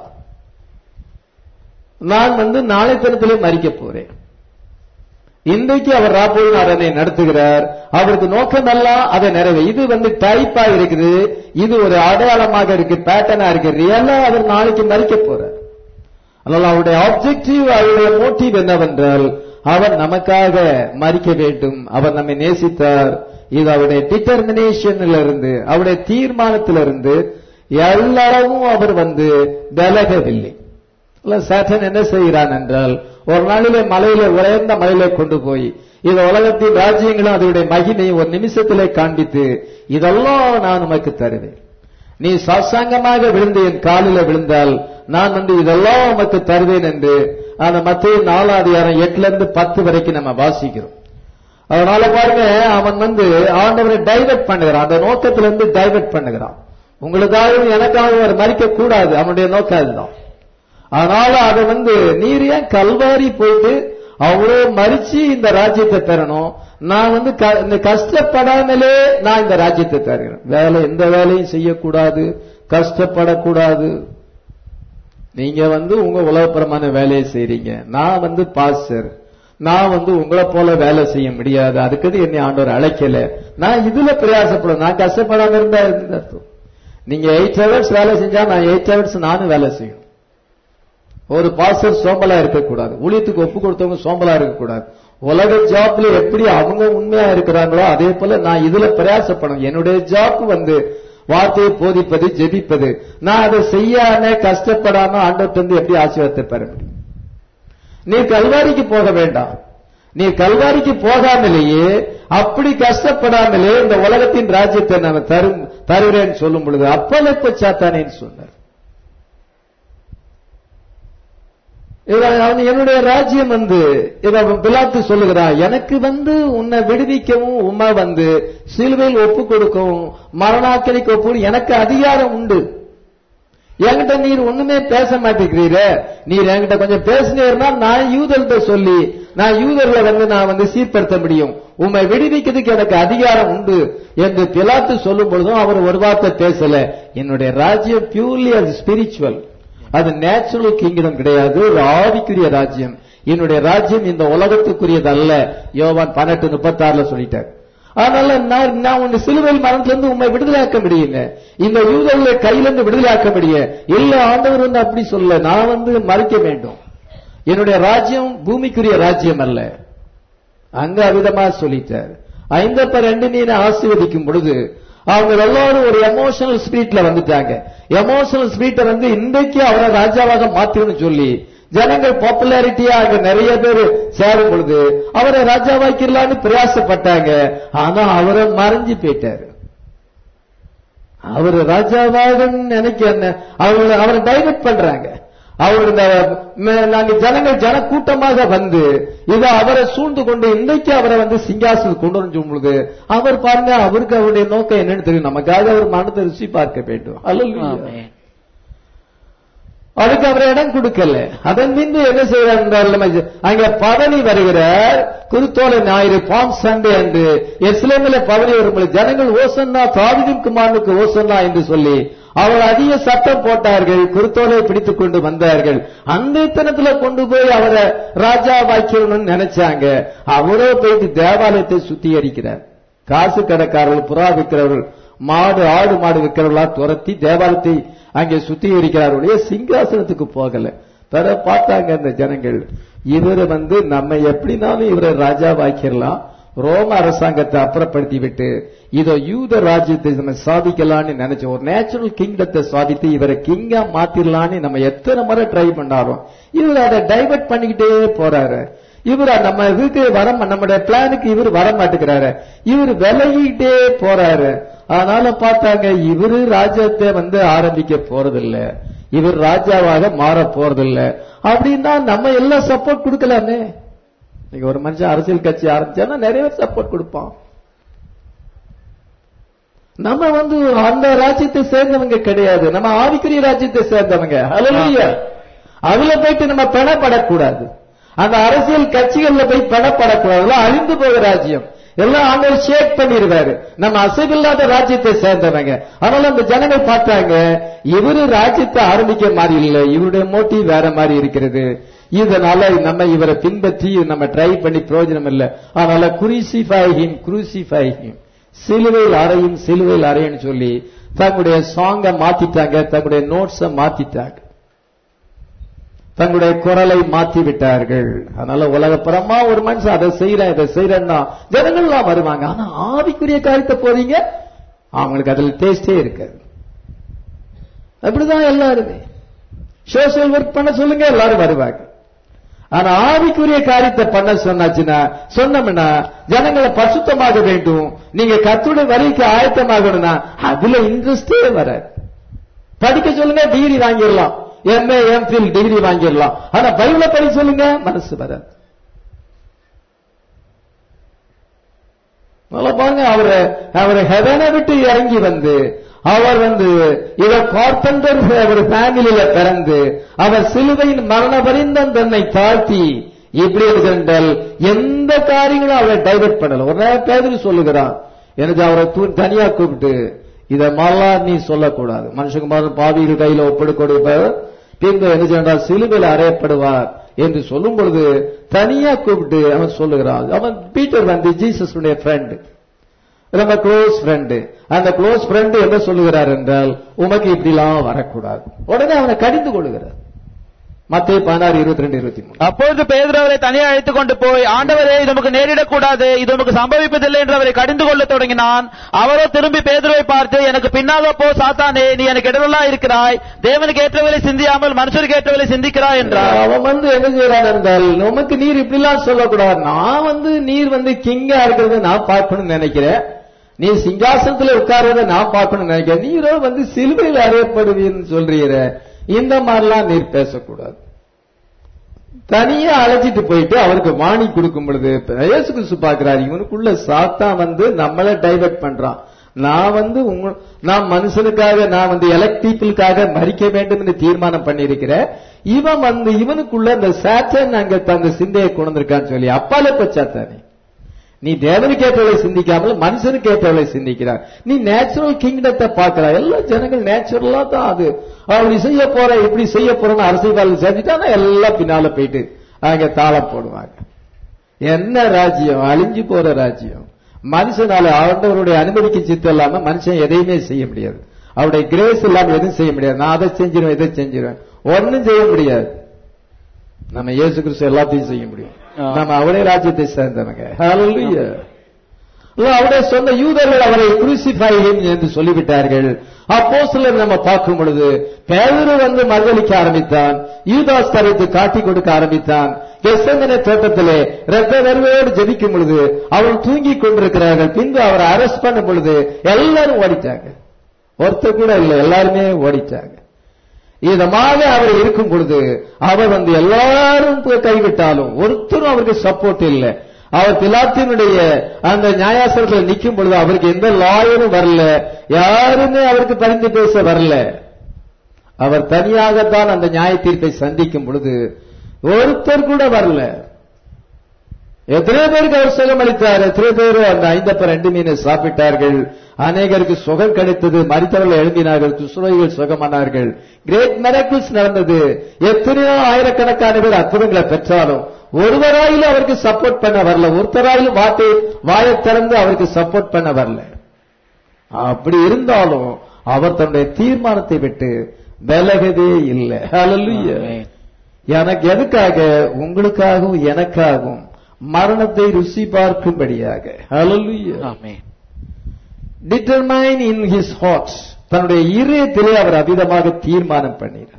நான் வந்து நாளை தினத்திலே மறிக்க போறேன் இன்றைக்கு அவர் ராப்போஜன அரணையை நடத்துகிறார் அவருக்கு நோக்கம் எல்லாம் அதை நிறைவே இது வந்து டைப்பா இருக்குது இது ஒரு அடையாளமாக இருக்கு பேட்டர்னா இருக்கு ரியலா அவர் நாளைக்கு மறிக்க போறார் அதனால அவருடைய ஆப்ஜெக்டிவ் அவருடைய மோட்டிவ் என்னவென்றால் அவர் நமக்காக மறிக்க வேண்டும் அவர் நம்மை நேசித்தார் இது அவருடைய டிட்டர்மினேஷன்ல இருந்து அவருடைய தீர்மானத்திலிருந்து எல்லாரும் அவர் வந்து விலகவில்லை சாட்டன் என்ன செய்கிறான் என்றால் ஒரு நாளிலே மலையில உயர்ந்த மலையில கொண்டு போய் இந்த உலகத்தின் ராஜ்யங்களும் அதனுடைய மகிமையை ஒரு நிமிஷத்திலே காண்பித்து இதெல்லாம் நான் உமக்கு தருவேன் நீ சாசாங்கமாக விழுந்து என் காலில விழுந்தால் நான் வந்து இதெல்லாம் உமக்கு தருவேன் என்று அந்த மத்திய நாலாதிகாரம் எட்டுல இருந்து பத்து வரைக்கும் நம்ம வாசிக்கிறோம் அதனால பாருங்க அவன் வந்து ஆண்டவரை டைவர்ட் பண்ணுகிறான் அந்த நோக்கத்திலிருந்து டைவர்ட் பண்ணுகிறான் உங்களுக்காகவும் எனக்காகவும் அவர் மறிக்க கூடாது அவனுடைய நோக்கம் அதுதான் அதனால அதை வந்து நீர் ஏன் கல்வாரி போயிட்டு அவ்வளோ மறிச்சு இந்த ராஜ்யத்தை பெறணும் நான் வந்து க- இந்த கஷ்டப்படாமலே நான் இந்த ராஜ்யத்தை தருகிறேன் வேலை எந்த வேலையும் செய்யக்கூடாது கஷ்டப்படக்கூடாது நீங்க வந்து உங்க உலகப்புறமான வேலையை செய்றீங்க நான் வந்து பாஸ்டர் நான் வந்து உங்களை போல வேலை செய்ய முடியாது அதுக்கு என்னை ஆண்டவர் அழைக்கல நான் இதுல பிரயாசப்படும் நான் கஷ்டப்படாம இருந்தா இருந்தது அர்த்தம் நீங்க எயிட் ஹவர்ஸ் வேலை செஞ்சா நான் எயிட் ஹவர்ஸ் நானும் வேலை செய்யணும் ஒரு பாஸ்டர் சோம்பலா இருக்கக்கூடாது ஊழியத்துக்கு ஒப்பு கொடுத்தவங்க சோம்பலா இருக்கக்கூடாது உலக ஜாப்ல எப்படி அவங்க உண்மையா இருக்கிறாங்களோ அதே போல நான் இதுல பிரயாசப்படும் என்னுடைய ஜாப் வந்து வார்த்தையை போதிப்பது ஜெபிப்பது நான் அதை செய்யாம கஷ்டப்படாம ஆண்டவர்ட்ட இருந்து எப்படி ஆசீர்வாதத்தை பெற முடியும் நீ கல்வாரிக்கு போக வேண்டாம் நீ கல்வாரிக்கு போகாமலேயே அப்படி கஷ்டப்படாமலே இந்த உலகத்தின் ராஜ்யத்தை நான் தரும் தருகிறேன்னு சொல்லும் பொழுது அப்பலப்ப சாத்தானேன்னு சொன்னார் இவன் அவன் என்னுடைய ராஜ்யம் வந்து இவன் பிலாத்து சொல்லுகிறான் எனக்கு வந்து உன்னை விடுவிக்கவும் உம்மை வந்து சிலுவையில் ஒப்பு கொடுக்கவும் மரணாக்கணிக்கு ஒப்பு கொடு- எனக்கு அதிகாரம் உண்டு என்கிட்ட நீர் ஒண்ணுமே பேச மாட்டேங்கிறீர நீர் என்கிட்ட கொஞ்சம் பேசினீர்னா நான் யூதர்கிட்ட சொல்லி நான் யூதர்களை வந்து நான் வந்து சீர்படுத்த முடியும் உம்மை விடுவிக்கிறதுக்கு எனக்கு அதிகாரம் உண்டு என்று பிலாத்து சொல்லும் பொழுதும் அவர் ஒரு வார்த்தை பேசல என்னுடைய ராஜ்யம் பியூர்லி அது ஸ்பிரிச்சுவல் அது நேச்சுரல் கிங்டம் கிடையாது ஒரு ஆவிக்குரிய ராஜ்யம் என்னுடைய ராஜ்யம் இந்த உலகத்துக்குரியது அல்ல யோவான் பன்னெண்டு முப்பத்தாறுல சொல்லிட்டார் அதனால நான் நான் உன்னை சிலுவையில் மரணத்திலிருந்து உண்மை விடுதலையாக்க முடியல இந்த யூதர்களை கையிலிருந்து விடுதலையாக்க முடியும் இல்ல ஆண்டவர் வந்து அப்படி சொல்ல நான் வந்து மறைக்க வேண்டும் என்னுடைய ராஜ்யம் பூமிக்குரிய ராஜ்யம் அல்ல அங்க அவிதமா சொல்லிட்டார் ஐந்தப்ப ரெண்டு நீரை ஆசீர்வதிக்கும் பொழுது அவங்க எல்லாரும் ஒரு எமோஷனல் ஸ்பிரிட்ல வந்துட்டாங்க எமோஷனல் ஸ்பிரிட்டை வந்து இன்றைக்கு அவரை ராஜாவாக மாத்தணும்னு சொல்லி ஜனங்கள் பாப்புலாரிட்டியா அங்க நிறைய பேர் சேரும் பொழுது அவரை ராஜாவாக்கிடலான்னு பிரயாசப்பட்டாங்க ஆனா அவரை மறைஞ்சு போயிட்டாரு அவர் ராஜாவாக நினைக்க அவங்க அவரை டைவர்ட் பண்றாங்க அவர் இந்த ம- நாங்க ஜனங்கள் ஜன கூட்டமாக வந்து இதை அவரை சூழ்ந்து கொண்டு இன்றைக்கு அவரை வந்து சிங்காசனம் கொண்டு வந்து சொல்லும் பொழுது அவர் பாருங்க அவருக்கு அவருடைய நோக்கம் என்னன்னு தெரியும் நமக்காக அவர் மனத்தை ருசி பார்க்க வேண்டும் அல்ல ஆமென். அதுக்கு அவர் இடம் கொடுக்கல அதன் பின்பு என்ன செய்யறார் என்றால் நம்ம அங்க பவனி வருகிறார் குருத்தோலை ஞாயிறு பாம் சண்டே என்று எஸ்லேமில பவனி வரும்பொழுது ஜனங்கள் ஓசன்னா தாவிதின் குமாரனுக்கு ஓசன்னா என்று சொல்லி அவர் அதிக சட்டம் போட்டார்கள் குருத்தோலை பிடித்துக் கொண்டு வந்தார்கள் அந்த தினத்துல கொண்டு போய் அவரை ராஜா வாக்கியணும்னு நினைச்சாங்க அவரோ போயிட்டு தேவாலயத்தை சுத்திகரிக்கிறார் காசு கடைக்காரர்கள் புறா விற்கிறவர்கள் மாடு ஆடு மாடு விற்கிறவர்களா துரத்தி தேவாலயத்தை அங்கே சுத்திகரிக்கிறாருடைய சிங்காசனத்துக்கு போகல பிற பார்த்தாங்க அந்த ஜனங்கள் இவர் வந்து நம்ம எப்படினாலும் இவரை ராஜாவாக்கிடலாம் ரோம அரசாங்கத்தை அப்புறப்படுத்தி விட்டு இதோ யூத ராஜ்யத்தை நம்ம சாதிக்கலாம்னு நினைச்சோம் ஒரு நேச்சுரல் கிங்டத்தை சாதித்து இவரை கிங்கா மாத்திரலாம்னு நம்ம எத்தனை முறை ட்ரை பண்ணாரோ இவர் அதை டைவர்ட் பண்ணிக்கிட்டே போறாரு இவர் நம்ம இதுக்கு வர நம்முடைய பிளானுக்கு இவர் வர மாட்டேங்கிறாரு இவர் விலகிட்டே போறாரு அதனால பார்த்தாங்க இவரு ராஜ்யத்தை வந்து ஆரம்பிக்க போறதில்ல இவர் ராஜாவாக மாற போறதில்ல அப்படின்னா நம்ம எல்லாம் சப்போர்ட் கொடுக்கலாமே நீங்க ஒரு மனுஷன் அரசியல் கட்சி ஆரம்பிச்சானா நிறைய பேர் சப்போர்ட் கொடுப்பான் நம்ம வந்து அந்த ராஜ்யத்தை சேர்ந்தவங்க கிடையாது நம்ம ஆவிக்குரிய ராஜ்யத்தை சேர்ந்தவங்க ஹalleluya அதுல போயிட்டு நம்ம பெணப்படக்கூடாது அந்த அரசியல் கட்சிகள்ல போய் பணப்படக்கூடாது எல்லாம் அழிந்து போகிற ராஜ்யம் எல்லாம் ஆண்டவர் ஷேக் பண்ணிடுவாரு நம்ம அசைவில்லாத ராஜ்யத்தை சேர்ந்தவங்க அதனால அந்த ஜனங்கள் பார்த்தாங்க இவரு ராஜ்யத்தை ஆரம்பிக்க மாதிரி இல்லை இவருடைய மோட்டிவ் வேற மாதிரி இருக்கிறது இதனால நம்ம இவரை பின்பற்றி நம்ம ட்ரை பண்ணி பிரயோஜனம் இல்லை அதனால குரூசிஃபை ஹிம் குரூசிஃபை ஹிம் சிலுவையில் அறையும் சிலுவையில் அறையும் சொல்லி தங்களுடைய சாங்கை மாத்திட்டாங்க தங்களுடைய நோட்ஸை மாத்திட்டாங்க தங்களுடைய குரலை மாத்தி விட்டார்கள் அதனால உலகப்புறமா ஒரு மனுஷன் அதை செய்யறேன் இதை செய்யறேன்னா ஜனங்கள்லாம் வருவாங்க ஆனா ஆவிக்குரிய காரியத்தை போறீங்க அவங்களுக்கு அதுல டேஸ்டே இருக்காது அப்படிதான் எல்லாருமே சோசியல் ஒர்க் பண்ண சொல்லுங்க எல்லாரும் வருவாங்க ஆனா ஆவிக்குரிய காரியத்தை பண்ண சொன்னாச்சுன்னா சொன்னோம்னா ஜனங்களை பசுத்தமாக வேண்டும் நீங்க கத்துடைய வரிக்கு ஆயத்தமாகணும்னா அதுல இன்ட்ரெஸ்டே வராது படிக்க சொல்லுங்க டிகிரி வாங்கிடலாம் எம்ஏ எம்ஃபில் டிகிரி வாங்கிடலாம் ஆனா பைபிள படி சொல்லுங்க மனசு வராது நல்லா பாருங்க அவரு அவர் ஹெவனை விட்டு இறங்கி வந்து அவர் வந்து இவர் கார்பெண்டர் ஒரு ஃபேமிலியில பிறந்து அவர் சிலுவையின் மரண பரிந்தம் தன்னை தாழ்த்தி இப்படி இருக்கின்றால் எந்த காரியங்களும் அவரை டைவர்ட் பண்ணல ஒரு நேரம் பேதர் சொல்லுகிறான் எனக்கு அவரை தூ- தனியா கூப்பிட்டு இத மாதிரிலாம் நீ சொல்லக்கூடாது மனுஷகுமாரன் பாவிகள் கையில ஒப்படு கொடுப்பார் பின்பு என்ன செய்யறார் சிலுவையில் அறையப்படுவார் என்று சொல்லும் பொழுது தனியா கூப்பிட்டு அவன் சொல்லுகிறான் அவன் பீட்டர் வந்து ஜீசஸ் ஃப்ரெண்ட் ரொம்ப க்ளோஸ் ஃப்ரெண்டு அந்த க்ளோஸ் ஃப்ரெண்டு என்ன சொல்லுகிறார் என்றால் உமக்கு இப்படிலாம் வரக்கூடாது உடனே அவனை கடிந்து கொள்ளுகிறார் மத்திய பதினாறு இருபத்தி ரெண்டு இருபத்தி மூணு அப்பொழுது பேதுரு அவரை தனியாக அழைத்துக் கொண்டு போய் ஆண்டவரே இது உமக்கு நேரிடக்கூடாது இது உமக்கு சம்பவிப்பதில்லை என்று அவரை கடிந்து கொள்ளத் தொடங்கினான் அவரோ திரும்பி பேதுருவை பார்த்து எனக்கு பின்னாக போ சாத்தானே நீ எனக்கு இடரலா இருக்கிறாய் தேவனுக்கு ஏற்றவரை சிந்தியாமல் மனுஷருக்கு ஏற்றவரை சிந்திக்கிறாய் என்றார் அவன் வந்து என்ன செய்யறான் என்றால் உமக்கு நீர் இப்படிலாம் சொல்லக்கூடாது நான் வந்து நீர் வந்து கிங்கா இருக்கிறத நான் பார்க்கணும்னு நினைக்கிறேன் நீ சிங்காசனத்துல உட்கார்றத நான் பார்க்கணும்னு நினைக்கிறேன் நீரோ வந்து சிலுவையில் அறியப்படுவீன்னு சொல்றீர இந்த மாதிரிலாம் நீர் பேசக்கூடாது தனியா அழைச்சிட்டு போயிட்டு அவருக்கு வாணி கொடுக்கும் பொழுது இயேசு கிறிஸ்து பார்க்கிறார் இவனுக்குள்ள சாத்தா வந்து நம்மள டைவர்ட் பண்றான் நான் வந்து உங்க நான் மனுஷனுக்காக நான் வந்து எலக்ட்ரிக்கலுக்காக மறிக்க வேண்டும் என்று தீர்மானம் பண்ணியிருக்கிறேன் இவன் வந்து இவனுக்குள்ள அந்த சாத்தன் அங்க தந்த சிந்தையை கொண்டு வந்திருக்கான்னு சொல்லி அப்பால பச்சாத்தானே நீ தேவனுக்கு ஏற்றவளை சிந்திக்காமல் மனுஷனுக்கு ஏற்றவளை சிந்திக்கிறார் நீ நேச்சுரல் கிங்டத்தை பார்க்கிறா எல்லா ஜனங்கள் நேச்சுரலா தான் அது அப்படி செய்ய போற இப்படி செய்ய போறன்னு அரசியல் செஞ்சுட்டானா எல்லாம் பின்னால போயிட்டு அங்க தாளம் போடுவாங்க என்ன ராஜ்யம் அழிஞ்சு போற ராஜ்யம் மனுஷனால ஆண்டவருடைய அனுமதிக்கு சித்தம் இல்லாம மனுஷன் எதையுமே செய்ய முடியாது அவருடைய கிரேஸ் இல்லாம எதுவும் செய்ய முடியாது நான் அதை செஞ்சிருவேன் இதை செஞ்சிருவேன் ஒன்னும் செய்ய முடியாது நம்ம இயேசு கிறிஸ்து எல்லாத்தையும் செய்ய முடியும் ஆ. நம்ம அவரே ராஜ்யத்தை சேர்ந்தவங்க Hallelujah. இல்ல, அவருடைய சொந்த யூதர்கள் அவரை crucify him என்று சொல்லிவிட்டார்கள் அப்போ சிலர் நம்ம பார்க்கும் பொழுது பேதரு வந்து மறுதளிக்க ஆரம்பித்தான் யூதாஸ் கரைத்து காட்டி கொடுக்க ஆரம்பித்தான் கெசந்தனை தோட்டத்திலே ரத்த நர்வையோடு ஜெபிக்கும் பொழுது அவர்கள் தூங்கிக் கொண்டிருக்கிறார்கள் பின்பு அவரை அரெஸ்ட் பண்ணும் பொழுது எல்லாரும் ஓடிட்டாங்க ஒருத்தர் கூட இல்லை எல்லாருமே ஓடிட்டாங்க இதமாக அவர் இருக்கும் பொழுது அவர் வந்து எல்லாரும் போய் கைவிட்டாலும் ஒருத்தரும் அவருக்கு சப்போர்ட் இல்லை அவர் பிலாத்தினுடைய அந்த நியாயாசனத்தில் நிற்கும் பொழுது அவருக்கு எந்த லாயரும் வரல யாருமே அவருக்கு பரிந்து பேச வரல அவர் தனியாகத்தான் அந்த நியாய தீர்ப்பை சந்திக்கும் பொழுது ஒருத்தர் கூட வரல எத்தனை பேருக்கு அவர் சுகம் அளித்தார் எத்தனை பேர் அந்த ஐந்தப்ப ரெண்டு மீனை சாப்பிட்டார்கள் அநேகருக்கு சுகம் கிடைத்தது மறித்தவர்கள் எழும்பினார்கள் துசுரைகள் சுகமானார்கள் கிரேட் மெரக்கிள்ஸ் நடந்தது எத்தனையோ ஆயிரக்கணக்கான பேர் அற்புதங்களை பெற்றாலும் ஒருவராயிலும் அவருக்கு சப்போர்ட் பண்ண வரல ஒருத்தராயிலும் வாட்டை வாயை திறந்து அவருக்கு சப்போர்ட் பண்ண வரல அப்படி இருந்தாலும் அவர் தன்னுடைய தீர்மானத்தை விட்டு விலகவே இல்லை Hallelujah. Amen. எனக்கு எதுக்காக உங்களுக்காகவும் எனக்காகவும் மரணத்தை ருசி பார்க்கும்படியாக Hallelujah. ஆமென். டிட்டர்மைன் இன் ஹிஸ் ஹார்ட் தன்னுடைய இதயத்திலே அவர் அவிதமாக தீர்மானம் பண்ணினார்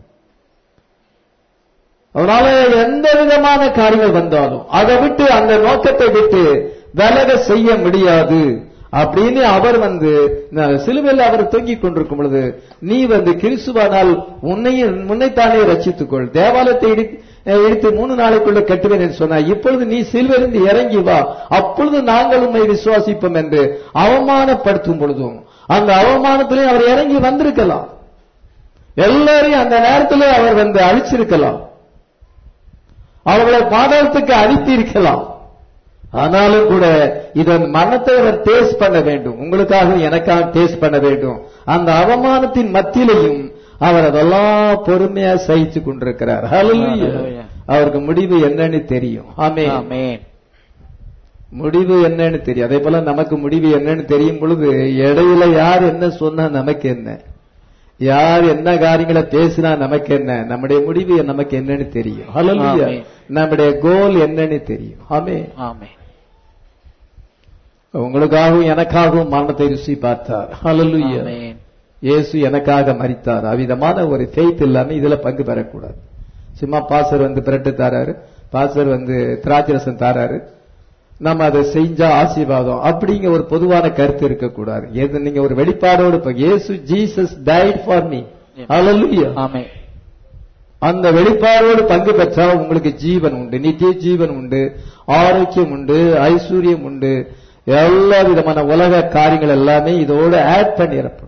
அதனால எந்த விதமான காரியங்கள் வந்தாலும் அதை விட்டு அந்த நோக்கத்தை விட்டு விலக செய்ய முடியாது அப்படின்னு அவர் வந்து ந- சிலுவையில் அவர் தொங்கிக் கொண்டிருக்கும் பொழுது நீ வந்து கிறிஸ்துவானால் உன்னையும் உன்னைத்தானே ரட்சித்துக்கொள் தேவாலயத்தை இடி இடித்து மூணு நாளைக்குள்ள கட்டுவேன் என்று சொன்னார் இப்பொழுது நீ சிலுவையிலிருந்து இறங்கி வா அப்பொழுது நாங்கள் உண்மை விசுவாசிப்போம் என்று அவமானப்படுத்தும் பொழுதும் அந்த அவமானத்திலே அவர் இறங்கி வந்திருக்கலாம் எல்லாரையும் அந்த நேரத்திலே அவர் வந்து அழிச்சிருக்கலாம் அவர்களை பாதாளத்துக்கு அனுப்பி இருக்கலாம் ஆனாலும் கூட இதன் மரணத்தை அவர் டேஸ்ட் பண்ண வேண்டும் உங்களுக்காக எனக்காக டேஸ்ட் பண்ண வேண்டும் அந்த அவமானத்தின் மத்தியிலையும் அவர் அதெல்லாம் பொறுமையா சகிச்சு கொண்டிருக்கிறார் Hallelujah. Hallelujah. அவருக்கு முடிவு என்னன்னு தெரியும் ஆமே ஆமென் முடிவு என்னன்னு தெரியும் அதே போல நமக்கு முடிவு என்னன்னு தெரியும் பொழுது இடையில யார் என்ன சொன்னா நமக்கு என்ன யார் என்ன காரியங்களை பேசினா நமக்கு என்ன நம்முடைய முடிவு நமக்கு என்னன்னு தெரியும் Hallelujah. ஆமென். நம்முடைய கோல் என்னன்னு தெரியும் ஆமே ஆமென் உங்களுக்காகவும் எனக்காகவும் மரணத்தை ருசி பார்த்தார் Hallelujah. ஆமென் இயேசு எனக்காக மரித்தார் அவ்விதமான ஒரு ஃபெய்த் இல்லாம இதுல பங்கு பெறக்கூடாது சும்மா பாசர் வந்து பிரட்டு தாராரு பாசர் வந்து திராட்சரசம் தாராரு நம்ம அதை செஞ்சா ஆசீர்வாதம் அப்படிங்க ஒரு பொதுவான கருத்து இருக்கக்கூடாது எது நீங்க ஒரு வெளிப்பாடோடு இப்ப இயேசு Jesus died for me Hallelujah. ஆமென் அந்த வெளிப்பாடோடு பங்கு பெற்றா உங்களுக்கு ஜீவன் உண்டு நித்திய ஜீவன் உண்டு ஆரோக்கியம் உண்டு ஐஸ்வர்யம் உண்டு எல்லா விதமான உலக காரியங்கள் எல்லாமே இதோடு ஆட் பண்ணிடப்படும்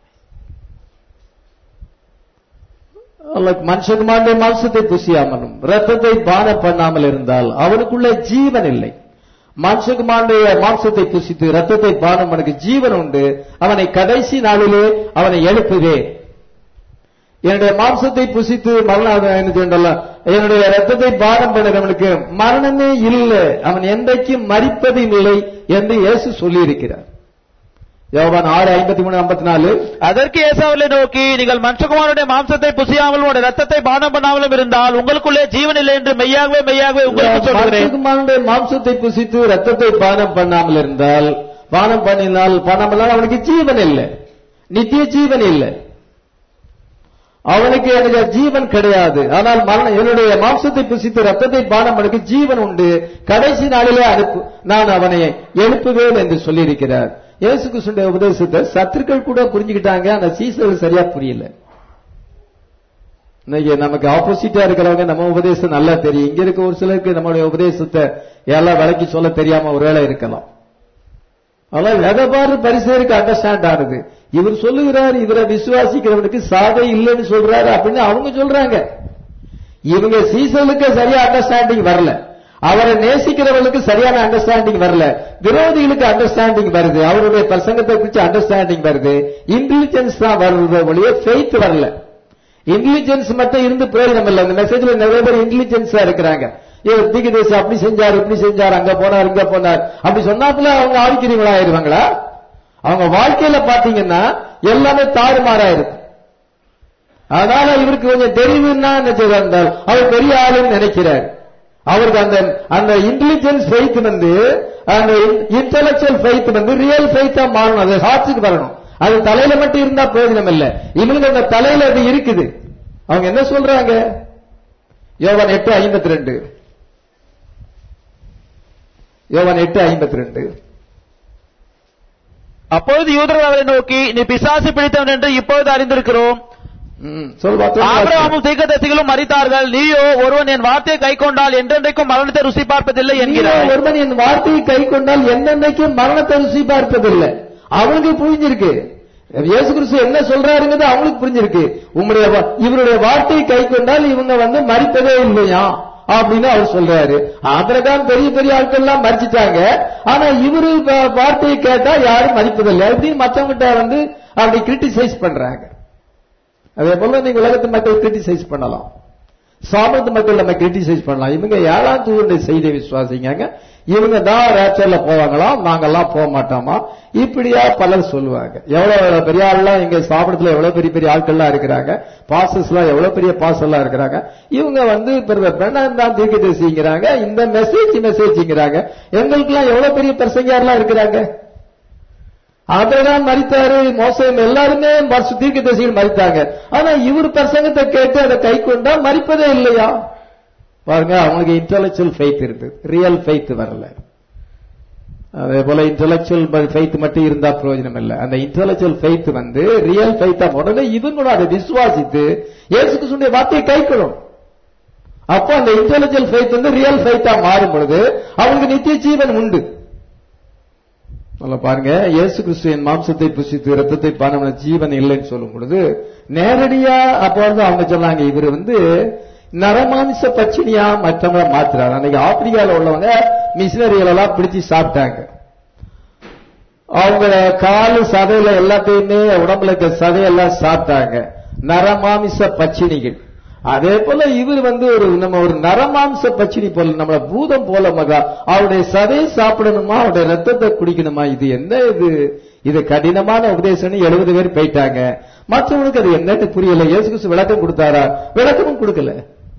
மனுஷகுமாருடைய மாம்சத்தை புசியாமலும் ரத்தத்தை பானம் பண்ணாமல் இருந்தால் அவனுக்குள்ள ஜீவன் இல்லை மனுஷகுமாருடைய மாம்சத்தை புசித்து ரத்தத்தை பானம் அவனுக்கு ஜீவன் உண்டு அவனை கடைசி நாளிலே அவனை எழுப்புவேன் என்னுடைய மாம்சத்தை புசித்து மரணம் என்ன சொல்லலாம் என்னுடைய ரத்தத்தை பானம் பண்ணுறவனுக்கு மரணமே இல்லை அவன் என்றைக்கும் மறிப்பதும் இல்லை என்று இயேசு சொல்லியிருக்கிறார் யோவான் ஆறு ஐம்பத்தி மூணு ஐம்பத்தி நாலு அதற்கு ஏசாவலை நோக்கி நீங்கள் மனுஷகுமாரனுடைய மாம்சத்தை புசியாமலும் உடைய ரத்தத்தை பானம் பண்ணாமலும் இருந்தால் உங்களுக்குள்ளே ஜீவன் இல்லை என்று மெய்யாகவே மெய்யாகவே உங்களுக்கு சொல்கிறேன் மனுஷகுமாரனுடைய மாம்சத்தை புசித்து ரத்தத்தை பானம் பண்ணாமல் இருந்தால் பானம் பண்ணினால் பண்ணாமல் அவனுக்கு ஜீவன் இல்லை நித்திய ஜீவன் இல்லை அவனுக்கு எனக்கு ஜீவன் கிடையாது ஆனால் மரணம் என்னுடைய மாம்சத்தை புசித்து ரத்தத்தை பானம் எனக்கு ஜீவன் உண்டு கடைசி நாளிலே அனுப்பு நான் அவனை எழுப்புவேன் என்று சொல்லியிருக்கிறார் இயேசு கிருஷ்ணனுடைய உபதேசத்தை சத்துருக்கள் கூட புரிஞ்சுக்கிட்டாங்க ஆனா சீசர்கள் சரியா புரியல இன்னைக்கு நமக்கு ஆப்போசிட்டா இருக்கிறவங்க நம்ம உபதேசம் நல்லா தெரியும் இங்க இருக்க ஒரு சிலருக்கு நம்மளுடைய உபதேசத்தை எல்லாம் விளக்கி சொல்ல தெரியாம ஒருவேளை இருக்கலாம் ஆனால் எதபாறு பரிசேருக்கு அண்டர்ஸ்டாண்ட் ஆகுது இவர் சொல்லுகிறார் இவரை விசுவாசிக்கிறவனுக்கு சாதை இல்லைன்னு சொல்றாரு அப்படின்னு அவங்க சொல்றாங்க இவங்க சீசனுக்கு சரியா அண்டர்ஸ்டாண்டிங் வரல அவரை நேசிக்கிறவர்களுக்கு சரியான அண்டர்ஸ்டாண்டிங் வரல விரோதிகளுக்கு அண்டர்ஸ்டாண்டிங் வருது அவருடைய பிரசங்கத்தை குறித்து அண்டர்ஸ்டாண்டிங் வருது இன்டெலிஜென்ஸ் தான் வருது ஒழிய ஃபெய்த் வரல இன்டெலிஜென்ஸ் மட்டும் இருந்து பிரயோஜனம் இல்லை அந்த மெசேஜ்ல நிறைய பேர் இன்டெலிஜென்ஸா இருக்கிறாங்க இவர் தீகதேசி அப்படி செஞ்சார் இப்படி செஞ்சார் அங்க போனார் இங்க போனார் அப்படி சொன்னாப்புல அவங்க ஆவிக்கிறீங்களா ஆயிருவாங்களா அவங்க வாழ்க்கையில பாத்தீங்கன்னா எல்லாமே தாறுமாறா இருக்கு அதனால இவருக்கு கொஞ்சம் தெரிவுன்னா என்ன செய்தார் அவர் பெரிய ஆளுன்னு நினைக்கிறார் அவருக்கு அந்த அந்த இன்டெலிஜென்ஸ் ஃபெய்த் வந்து அந்த இன்டெலக்சுவல் ஃபெய்த் வந்து ரியல் ஃபெய்த்தா மாறணும் அது ஹார்ட்டுக்கு வரணும் அது தலையில மட்டும் இருந்தா பிரயோஜனம் இல்ல இவங்களுக்கு அந்த தலையில அது இருக்குது அவங்க என்ன சொல்றாங்க யோவான் எட்டு ஐம்பத்தி ரெண்டு யோவான் எட்டு ஐம்பத்தி ரெண்டு அப்பொழுது யூதர்கள் அவரை நோக்கி நீ பிசாசு பிடித்தவன் என்று இப்பொழுது அறிந்திருக்கிறோம் சொல் பார்த்தோம் ஆபிரகாமும் தீர்க்கதரிசிகளும் மறித்தார்கள் நீயோ ஒருவன் என் வார்த்தையை கை கொண்டால் என்றென்றைக்கும் மரணத்தை ருசி பார்ப்பதில்லை என்கிறார் ஒருவன் என் வார்த்தையை கை கொண்டால் என்னென்னைக்கும் மரணத்தை ருசி பார்ப்பதில்லை அவங்களுக்கு புரிஞ்சிருக்கு இயேசு கிறிஸ்து என்ன சொல்றாருங்கிறது அவங்களுக்கு புரிஞ்சிருக்கு உங்களுடைய வா- இவருடைய வார்த்தையை கை கொண்டால் இவங்க வந்து மறிப்பதே இல்லையா அப்படின்னு அவர் சொல்றாரு ஆதரகான் பெரிய பெரிய ஆட்கள் எல்லாம் மறிச்சிட்டாங்க ஆனா இவரு வா- வார்த்தையை கேட்டா யாரும் மதிப்பதில்லை அப்படின்னு மத்தவங்கிட்ட வந்து அப்படி கிரிட்டிசைஸ் பண்றாங்க அதே போல நீங்க உலகத்து மக்கள் கிரிட்டிசைஸ் பண்ணலாம் சாமத்து மக்கள் நம்ம கிரிட்டிசைஸ் பண்ணலாம் இவங்க ஏழாம் தூதருடைய செய்தியை விசுவாசிங்க இவங்க தான் ரேச்சர்ல போவாங்களாம் நாங்கெல்லாம் போக மாட்டோமா இப்படியா பலர் சொல்லுவாங்க எவ்வளவு பெரிய ஆள்லாம் எங்க ஸ்தாபனத்துல எவ்வளவு பெரிய பெரிய ஆட்கள்லாம் இருக்கிறாங்க பாசஸ் எல்லாம் எவ்வளவு பெரிய பாஸ் எல்லாம் இருக்கிறாங்க இவங்க வந்து பெண்ணாம் தான் தீர்க்க தரிசிங்கிறாங்க இந்த மெசேஜ் மெசேஜ்ங்கிறாங்க எங்களுக்கெல்லாம் எவ்வளவு பெரிய பிரசங்கியார்லாம் இருக்கிறாங்க ஆபிரகாம் மறித்தாரு மோசம் எல்லாருமே வருஷ தீர்க்க தரிசிகள் மறித்தாங்க ஆனா இவர் பிரசங்கத்தை கேட்டு அதை கை கொண்டா மறிப்பதே இல்லையா பாருங்க அவங்களுக்கு இன்டலெக்சுவல் ஃபெய்த் இருக்கு ரியல் ஃபெய்த் வரல அதே போல இன்டலெக்சுவல் ஃபெய்த் மட்டும் இருந்தா பிரயோஜனம் இல்லை அந்த இன்டலெக்சுவல் ஃபெய்த் வந்து ரியல் ஃபெய்த்தா உடனே இவங்களும் அதை விசுவாசித்து இயேசு கிறிஸ்துடைய வார்த்தையை கைக்கணும் அப்போ அந்த இன்டெலிஜென்ட் ஃபெய்த் வந்து ரியல் ஃபெய்த்தா மாறும் பொழுது அவங்களுக்கு நித்திய ஜீவன் உண்டு நல்லா பாருங்க இயேசு கிறிஸ்துவின் மாம்சத்தை புசித்து ரத்தத்தை பானம் ஜீவன் இல்லைன்னு சொல்லும் பொழுது நேரடியா அப்போ வந்து அவங்க சொன்னாங்க இவர் வந்து நரமாமிச பச்சினியா மற்றவங்க மாத்துறாங்க அன்னைக்கு ஆப்பிரிக்கால உள்ளவங்க மிஷினரிகள் எல்லாம் பிடிச்சு சாப்பிட்டாங்க அவங்க காலு சதையில எல்லாத்தையுமே உடம்புல இருக்க சதையெல்லாம் சாப்பிட்டாங்க நரமாமிச பச்சினிகள் அதே போல இவர் வந்து ஒரு நம்ம ஒரு நரமாம்ச பச்சினி போல நம்மள பூதம் போல மகா அவருடைய சதையை சாப்பிடணுமா அவருடைய ரத்தத்தை குடிக்கணுமா இது என்ன இது இது கடினமான உபதேசம்னு எழுபது பேர் போயிட்டாங்க மற்றவனுக்கு அது என்னன்னு புரியல இயேசு கிறிஸ்து விளக்கம் கொடுத்தாரா விளக்கமும் கொடுக்கல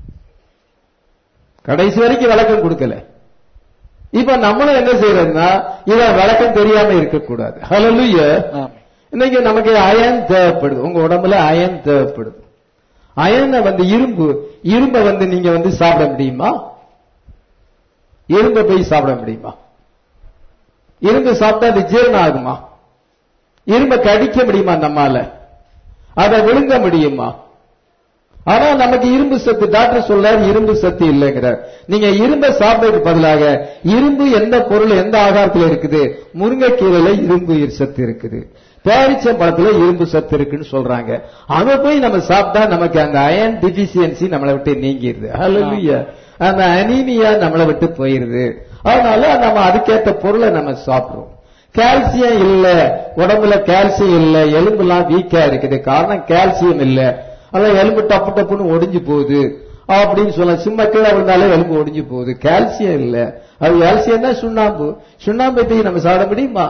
கடைசி வரைக்கும் விளக்கம் கொடுக்கல இப்ப நம்மளும் என்ன செய்யறோம்னா இத விளக்கம் தெரியாம இருக்கக்கூடாது ஹalleluya ஆமென். இன்னைக்கு நமக்கு அயன் தேவைப்படுது உங்க உடம்புல அயன் தேவைப்படுது அயனை வந்து இரும்பு இரும்ப வந்து நீங்க வந்து சாப்பிட முடியுமா இரும்ப போய் சாப்பிட முடியுமா இரும்பு சாப்பிட்டா அது ஜீரணம் ஆகுமா இரும்ப கடிக்க முடியுமா நம்மால அதை விழுங்க முடியுமா ஆனா நமக்கு இரும்பு சத்து டாக்டர் சொல்றாரு இரும்பு சத்து இல்லைங்கிறார் நீங்க இரும்பை சாப்பிடுறதுக்கு பதிலாக இரும்பு எந்த பொருள் எந்த ஆகாரத்துல இருக்குது முருங்கைக்கீரையில இரும்பு சத்து இருக்குது பேரிச்ச பழத்துல இரும்பு சத்து இருக்குன்னு சொல்றாங்க அதை போய் நம்ம சாப்பிட்டா நமக்கு அந்த அயன் டிபிசியன்சி நம்மளை விட்டு நீங்கிடுது ஹalleluya அந்த அனீமியா நம்மளை விட்டு போயிருது அதனால நம்ம அதுக்கேற்ற பொருளை நம்ம சாப்பிடுறோம் கால்சியம் இல்ல உடம்புல கால்சியம் இல்ல எலும்புலாம் வீக்கா இருக்குது காரணம் கால்சியம் இல்ல அதான் எலும்பு டப்பு டப்புன்னு ஒடிஞ்சு போகுது அப்படின்னு சொல்ல சும்மா கீழே விழுந்தாலே எலும்பு ஒடிஞ்சு போகுது கால்சியம் இல்ல அது கால்சியம் தான் சுண்ணாம்பு சுண்ணாம்பு எப்படி நம்ம சாப்பிட முடியுமா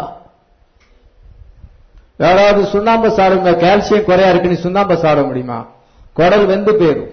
யாராவது சுண்ணாம்பு சாப்பிடுங்க கால்சியம் குறையா இருக்குன்னு சுண்ணாம்பை சாப்பிட முடியுமா குடல் வெந்து போயிடும்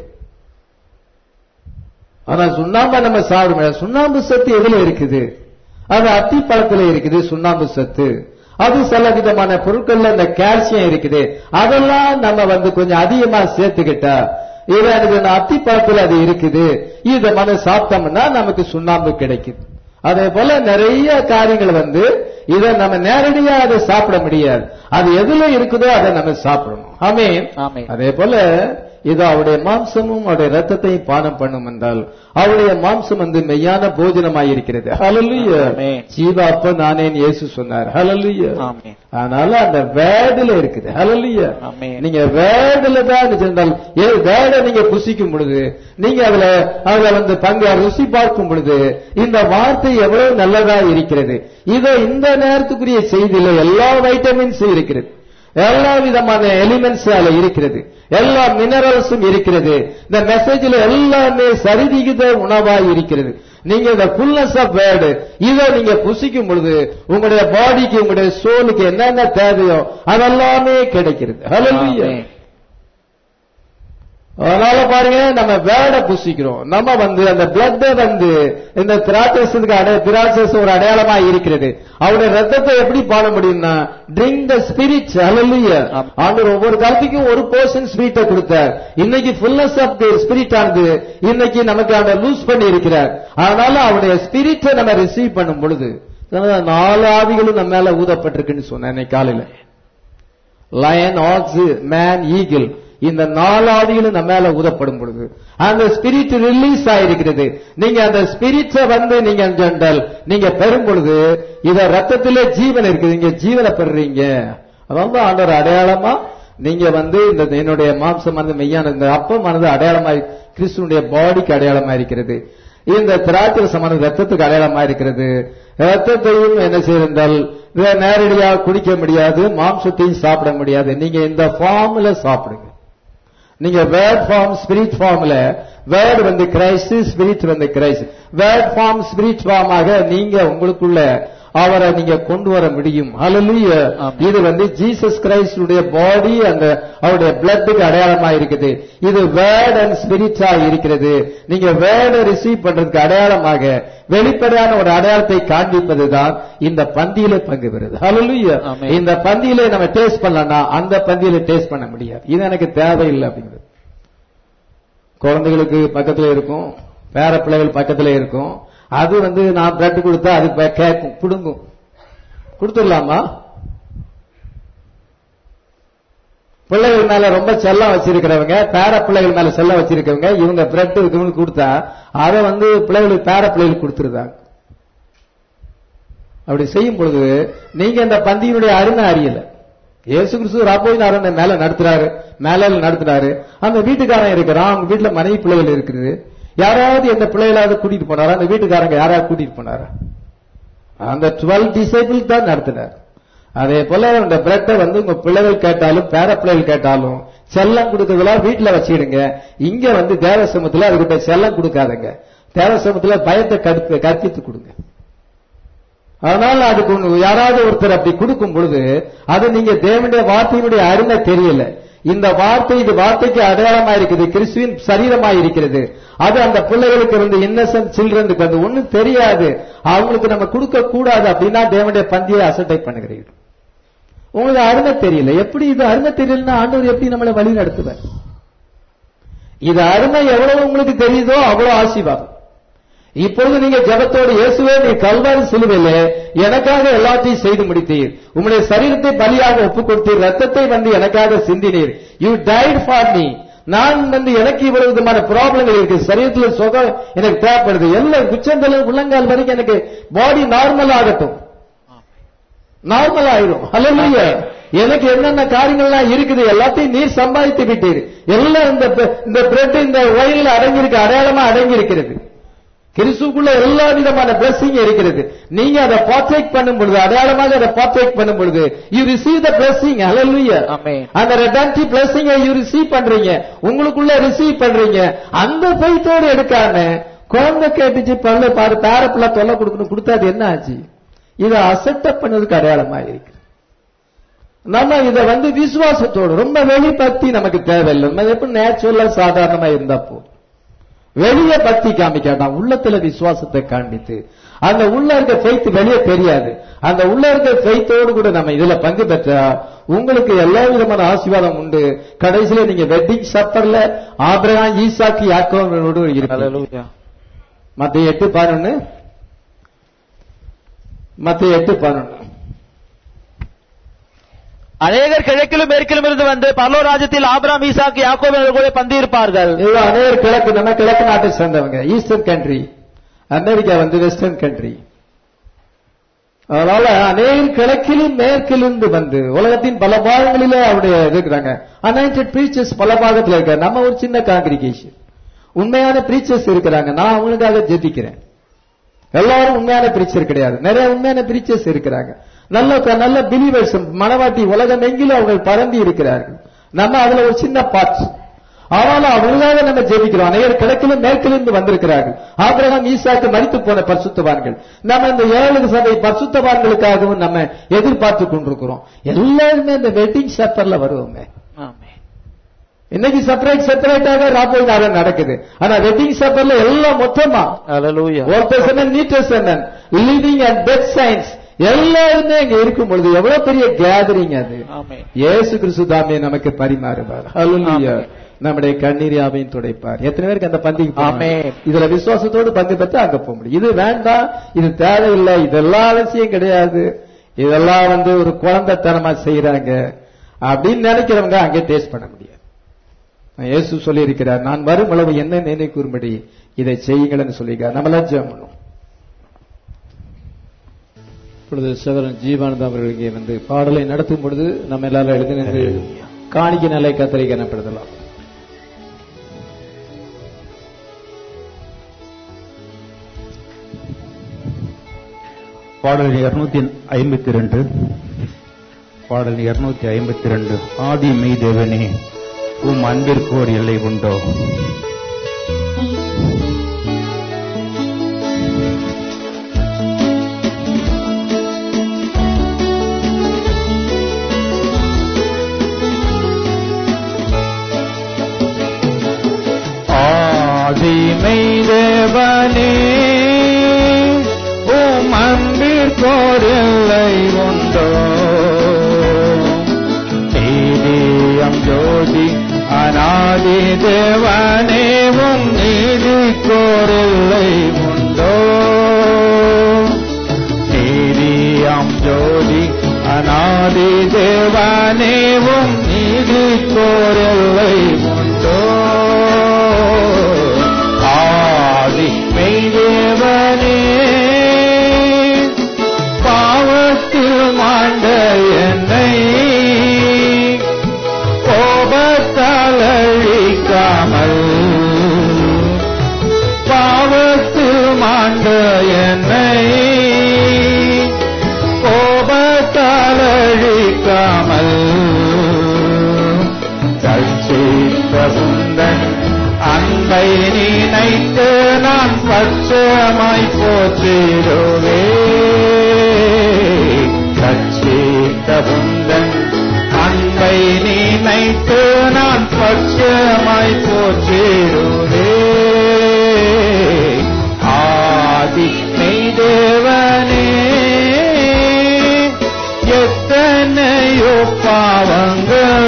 ஆனா சுண்ணாம்பை நம்ம சாப்பிட முடியாது சுண்ணாம்பு சத்து எதுல இருக்குது அது அத்தி பழத்துல இருக்குது சுண்ணாம்பு சத்து அது சில விதமான பொருட்கள்ல இந்த கால்சியம் இருக்குது அதெல்லாம் நம்ம வந்து கொஞ்சம் அதிகமா சேர்த்துக்கிட்டா இது எனக்கு இந்த அத்தி பழத்துல அது இருக்குது இத மன சாப்பிட்டோம்னா நமக்கு சுண்ணாம்பு கிடைக்குது அதே போல நிறைய காரியங்கள் வந்து இதை நம்ம நேரடியா அதை சாப்பிட முடியாது அது எதுல இருக்குதோ அதை நம்ம சாப்பிடணும் ஆமென் ஆமென். அதே போல இது அவருடைய மாம்சமும் அவருடைய ரத்தத்தையும் பானம் பண்ணும் என்றால் அவருடைய மாம்சம் வந்து மெய்யான போஜனமாய் இருக்கிறது ஹalleluya ஆமென். ஜீவாப்ப நானேன் இயேசு சொன்னார் ஹalleluya ஆமென். அதனால அந்த வேர்டுல இருக்குது ஹalleluya ஆமென். நீங்க வேர்டுல தான் இருந்தால் வேர்டை நீங்க புசிக்கும் பொழுது நீங்க அதுல அதுல வந்து பங்கு ருசி பார்க்கும் பொழுது இந்த வார்த்தை எவ்வளவு நல்லதா இருக்கிறது இதோ இந்த நேரத்துக்குரிய செய்தியில எல்லா வைட்டமின்ஸ் இருக்கிறது எல்லா விதமான எலிமெண்ட்ஸ் அதுல இருக்கிறது எல்லா மினரல்ஸும் இருக்கிறது இந்த மெசேஜ்ல எல்லாமே சரிவிகித உணவாய் இருக்கிறது நீங்க இந்த ஃபுல்னஸ் ஆஃப் வேர்டு இதை நீங்க புசிக்கும் பொழுது உங்களுடைய பாடிக்கு உங்களுடைய சோலுக்கு என்னென்ன தேவையோ அதெல்லாமே கிடைக்கிறது ஹalleluya ஆமென். அதனால பாருங்க நம்ம வேட புசிக்கிறோம் நம்ம வந்து அந்த பிளட் வந்து இந்த திராட்சஸுக்கு அடைய திராட்சஸ் ஒரு அடையாளமா இருக்கிறது அவருடைய ரத்தத்தை எப்படி பாட முடியும்னா ட்ரிங்க் த ஸ்பிரிட் ஹalleluya ஆமா. ஆண்டவர் ஒவ்வொரு காலத்துக்கும் ஒரு போர்ஷன் ஸ்வீட்டை கொடுத்தார் இன்னைக்கு ஃபுல்னஸ் ஆஃப் ஸ்பிரிட் ஆனது இன்னைக்கு நமக்கு அவனை லூஸ் பண்ணி இருக்கிறார் அதனால அவருடைய ஸ்பிரிட்டை நம்ம ரிசீவ் பண்ணும் பொழுது அதனால நாலு ஆவிகளும் நம்ம மேல ஊதப்பட்டிருக்குன்னு சொன்னேன் இன்னைக்கு காலையில லயன் ஆக்ஸ் மேன் ஈகிள் இந்த நாலாவிகளும் நம்ம மேல ஊதப்படும் பொழுது அந்த ஸ்பிரிட் ரிலீஸ் ஆயிருக்கிறது நீங்க அந்த ஸ்பிரிட்டை வந்து நீங்க என்றால் நீங்க பெறும் பொழுது இத ரத்தத்திலே ஜீவன் இருக்குது நீங்க ஜீவனை பெறுறீங்க அதாவது ஆண்டவர் அடையாளமா நீங்க வந்து இந்த என்னுடைய மாம்சமானது மெய்யான இந்த அப்பமானது அடையாளமா கிறிஸ்துனுடைய பாடிக்கு அடையாளமா இருக்கிறது இந்த திராட்சரசமானது ரத்தத்துக்கு அடையாளமா இருக்கிறது ரத்தத்தையும் என்ன செய்திருந்தால் இதை நேரடியாக குடிக்க முடியாது மாம்சத்தையும் சாப்பிட முடியாது நீங்க இந்த ஃபார்ம்ல சாப்பிடுங்க நீங்க வேர்ட் ஃபார்ம் ஸ்பிரிட் ஃபார்ம்ல வேர்ட் வந்து கிரைஸ்ட் ஸ்பிரிட் வந்து கிரைஸ்ட் வேர்ட் ஃபார்ம் ஸ்பிரிட் ஃபார்மாக நீங்க உங்களுக்குள்ள அவரை நீங்க கொண்டு வர முடியும் ஹalleluya ஆமென். இது வந்து ஜீசஸ் கிரைஸ்டுடைய பாடி அந்த அவருடைய பிளட்டுக்கு அடையாளமா இருக்குது இது வேர்ட் அண்ட் ஸ்பிரிட்டா இருக்கிறது நீங்க வேர்டை ரிசீவ் பண்றதுக்கு அடையாளமாக வெளிப்படையான ஒரு அடையாளத்தை காண்பிப்பதுதான் இந்த பந்தியில பங்கு பெறுது ஹalleluya ஆமென். இந்த பந்தியில நம்ம டேஸ்ட் பண்ணலன்னா அந்த பந்தியில டேஸ்ட் பண்ண முடியாது இது எனக்கு தேவையில்லை அப்படிங்கிறது குழந்தைகளுக்கு பக்கத்துல இருக்கும் பேர பிள்ளைகள் பக்கத்துல இருக்கும் அது வந்து நான் பிரெட் கொடுத்தா அது ப- கேட்கும் புடுங்கும் கொடுத்துடலாமா பிள்ளைகள் மேல ரொம்ப செல்லம் வச்சிருக்கிறவங்க பேர பிள்ளைகள் மேல செல்லம் வச்சிருக்கவங்க இவங்க பிரெட் இவங்களுக்கு கொடுத்தா அதை வந்து பிள்ளைகளுக்கு பேர பிள்ளைகளுக்கு கொடுத்துருதாங்க அப்படி செய்யும் பொழுது நீங்க இந்த பந்தியினுடைய அருமை அறியல இயேசு கிறிஸ்து ராப்போய் நாராயண மேல நடத்துறாரு மேல நடத்துறாரு அந்த வீட்டுக்காரன் இருக்கிறான் அவங்க வீட்டுல மனைவி பிள்ளைகள் இருக்குது யாராவது எந்த பிள்ளைகளாவது கூட்டிட்டு போனாரா அந்த வீட்டுக்காரங்க யாராவது கூட்டிட்டு போனாரா அந்த டுவெல் டிசைபிள் தான் நடத்தினார் அதே போல அந்த பிரெட்டை வந்து உங்க பிள்ளைகள் கேட்டாலும் பேர பிள்ளைகள் கேட்டாலும் செல்லம் கொடுக்கறதுல வீட்டுல வச்சிடுங்க இங்க வந்து தேவசமத்துல அதுக்கிட்ட செல்லம் கொடுக்காதங்க தேவசமத்துல பயத்தை கற்று கற்பித்து கொடுங்க அதனால அதுக்கு ஒண்ணு யாராவது ஒருத்தர் அப்படி கொடுக்கும் பொழுது அது நீங்க தேவனுடைய வார்த்தையினுடைய அருமை தெரியல இந்த வார்த்தை இது வார்த்தைக்கு அடையாளமா இருக்குது கிறிஸ்துவின் சரீரமா இருக்கிறது அது அந்த பிள்ளைகளுக்கு வந்து இன்னசென்ட் சில்ட்ரனுக்கு வந்து ஒண்ணும் தெரியாது அவங்களுக்கு நம்ம கொடுக்க கூடாது அப்படின்னா தேவனுடைய பந்தியை அசட்டை பண்ணுகிறீர்கள் உங்களுக்கு அருமை தெரியல எப்படி இது அருமை தெரியலன்னா ஆண்டவர் எப்படி நம்மளை வழி நடத்துவார் இது அருமை எவ்வளவு உங்களுக்கு தெரியுதோ அவ்வளவு ஆசீர்வாதம் இப்பொழுது நீங்க ஜபத்தோடு இயேசுவே நீ கல்வாரி சிலுவையிலே எனக்காக எல்லாத்தையும் செய்து முடித்தீர் உம்முடைய சரீரத்தை பலியாக ஒப்புக் கொடுத்தீர் ரத்தத்தை வந்து எனக்காக சிந்தினீர் யூ டைட் ஃபார் மீ நான் வந்து எனக்கு இவ்வளவு விதமான ப்ராப்ளங்கள் இருக்கு சரீரத்துல சுகம் எனக்கு தேவைப்படுது எல்லாம் உச்சந்தல உள்ளங்கால் வரைக்கும் எனக்கு பாடி நார்மல் ஆகட்டும் நார்மல் ஆயிரும் ஹalleluya எனக்கு என்னென்ன காரியங்கள்லாம் இருக்குது எல்லாத்தையும் நீர் சம்பாதித்து விட்டீர் எல்லாம் இந்த இந்த பிரெட் இந்த ஒயில்ல அடங்கி இருக்கு அடையாளமா அடங்கி இருக்கிறது கிறிஸ்துக்குள்ள எல்லா விதமான பிளஸிங் இருக்கிறது நீங்க அதை பார்ட்டேக் பண்ணும் பொழுது அடையாளமாக அதை பார்ட்டேக் பண்ணும் பொழுது யூ ரிசீவ் த பிளஸிங் ஹalleluya Amen. அந்த ரெடம்ப்டிவ் பிளஸிங் யூ ரிசீவ் பண்றீங்க உங்களுக்குள்ள ரிசீவ் பண்றீங்க அந்த ஃபெய்த்தோடு எடுக்காம குழந்தை கேட்டுச்சு பல்ல பாரு பேரப்பிள்ள தொல்லை கொடுக்கணும் கொடுத்தா அது என்ன ஆச்சு இதை அசெப்ட் பண்ணதுக்கு அடையாளமா இருக்கு நம்ம இத வந்து விசுவாசத்தோடு ரொம்ப வெளிப்பத்தி நமக்கு தேவையில்லை நம்ம எப்படி நேச்சுரலா சாதாரணமா இருந்தா போதும் வெளியே பக்தி காமிக்காட்டான் உள்ளத்துல விசுவாசத்தை காண்பித்து அந்த உள்ள இருக்க ஃபெய்த் வெளியே தெரியாது அந்த உள்ள இருக்க ஃபெய்த்தோடு கூட நம்ம இதுல பங்கு பெற்றா உங்களுக்கு எல்லா விதமான ஆசீர்வாதம் உண்டு கடைசியில நீங்க வெட்டிங் சப்பர்ல ஆபிரகாம் ஈசாக்கு யாக்கோவோடு இருப்பீங்க Hallelujah. மத்திய எட்டு பதினொன்னு மத்திய எட்டு பதினொன்னு அநேகர் கிழக்கிலும் மேற்கிலும் இருந்து வந்து பரலோ ராஜ்யத்தில் ஆபிராம் ஈசாக்கு யாக்கோபு கூட பந்தி இருப்பார்கள் இது அநேகர் கிழக்கு நம்ம கிழக்கு நாட்டை சேர்ந்தவங்க ஈஸ்டர்ன் கண்ட்ரி அமெரிக்கா வந்து வெஸ்டர்ன் கண்ட்ரி அதனால அநேகர் கிழக்கிலும் மேற்கிலிருந்து வந்து உலகத்தின் பல பாகங்களிலே அவருடைய இருக்கிறாங்க அனாயிண்டட் பிரீச்சர்ஸ் பல பாகத்துல இருக்காங்க நம்ம ஒரு சின்ன காங்கிரிகேஷன் உண்மையான பிரீச்சர்ஸ் இருக்கிறாங்க நான் அவங்களுக்காக ஜெபிக்கிறேன் எல்லாரும் உண்மையான பிரீச்சர் கிடையாது நிறைய உண்மையான பிரீச்சர்ஸ் இருக்கிறாங்க நல்ல நல்ல பிலீவர்ஸ் மனவாட்டி உலகம் எங்கிலும் அவங்க பரம்பி இருக்கிறார்கள் நம்ம அதுல ஒரு சின்ன பார்ட் ஆனாலும் அவங்களுக்காக நம்ம ஜெபிக்கிறோம் அனைவர் கிழக்கிலும் மேற்கிலிருந்து வந்திருக்கிறார்கள் ஆபிரகாம் ஈசாக்கு மறித்து போன பரிசுத்தவான்கள் நம்ம இந்த ஏழு சபை பரிசுத்தவான்களுக்காகவும் நம்ம எதிர்பார்த்து கொண்டிருக்கிறோம் எல்லாருமே இந்த வெட்டிங் சப்பர்ல வருவோமே ஆமென். இன்னைக்கு செப்பரேட் செப்பரேட்டாக ராப்போய் நாடகம் நடக்குது ஆனா வெட்டிங் சப்பர்ல எல்லாம் மொத்தமா Hallelujah. Old testament new testament living and death science எல்லாருமே அங்க இருக்கும் பொழுது எவ்வளவு பெரிய கேதரிங் அது ஆமென். இயேசு கிறிஸ்து தாமே நமக்கு பரிமாறுவார் ஹalleluya ஆமென். நம்முடைய கண்ணீர் யாவையும் துடைப்பார் எத்தனை பேருக்கு அந்த பந்திக்கு போகணும்? ஆமென். இதுல விசுவாசத்தோடு பங்கு பெற்று அங்க போக முடியும் இது வேண்டாம் இது தேவையில்லை இதெல்லாம் அவசியம் கிடையாது இதெல்லாம் வந்து ஒரு குழந்தைத்தனமா செய்யறாங்க அப்படின்னு நினைக்கிறவங்க அங்கே டேஸ்ட் பண்ண முடியாது இயேசு சொல்லி இருக்கிறார் நான் வரும் அளவு என்ன நினை கூறும்படி இதை செய்யுங்கள்னு சொல்லியிருக்கார் நம்ம லட்சம் பண்ணும் இப்பொழுது சகோதரன் ஜீவானந்தம் அவர்கள் இங்கே வந்து பாடலை நடத்தும் பொழுது நம்ம எல்லாரும் எழுதி நின்று காணிக்கை நிலை கத்தரை கனப்படுத்தலாம் பாடல் இருநூத்தி ஐம்பத்தி ரெண்டு பாடல் இருநூத்தி ஐம்பத்தி ரெண்டு ஆதி மெய்தேவனே உம் அன்பிற்கு ஒரு எல்லை உண்டோ ஆதி மெய்தேவனே உம் அன்பிற்கு ஒரு எல்லை உண்டோ நீதியம் ஜோதி அநாதி தேவனே உம் நீதிக்கோரில்லை உண்டோ நீதியம் ஜோதி அநாதி தேவனே உம் நீதிக்கோரில்லை உண்டோ ஆதி மெய்தேவனே பாவத்தில் மாண்ட என்னை அழைக்காமல் பாவத்து மாண்ட என்னை கோபத்தால் அழிக்காமல் கட்சித்த உந்தன் அன்பை நினைத்து நான் பட்சமாய் போற்றிடுவே கட்சித்த உந்தன் அன்பை நினைத்து நான் பட்சமாய் போற்றிடுவே ஆதி மெய்தேவனே எத்தனையோ பாவங்கள்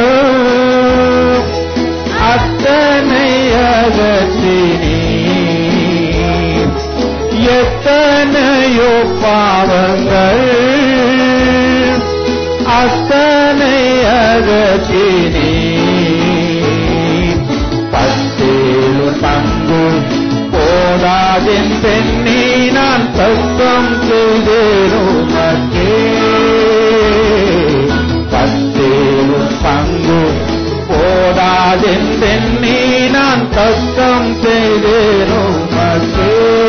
அத்தனை அகற்றினீ எத்தனையோ பாவங்கள் அத்தனை அகற்றினீ பத்தேழு பங்கு போதாதென் பெண்ணி நான் தத்துவம் செய்தேருமக்கே பத்தேழு பங்கு போதாதென் பெண்ணி நான் தத்தம் செய்தேருமக்கே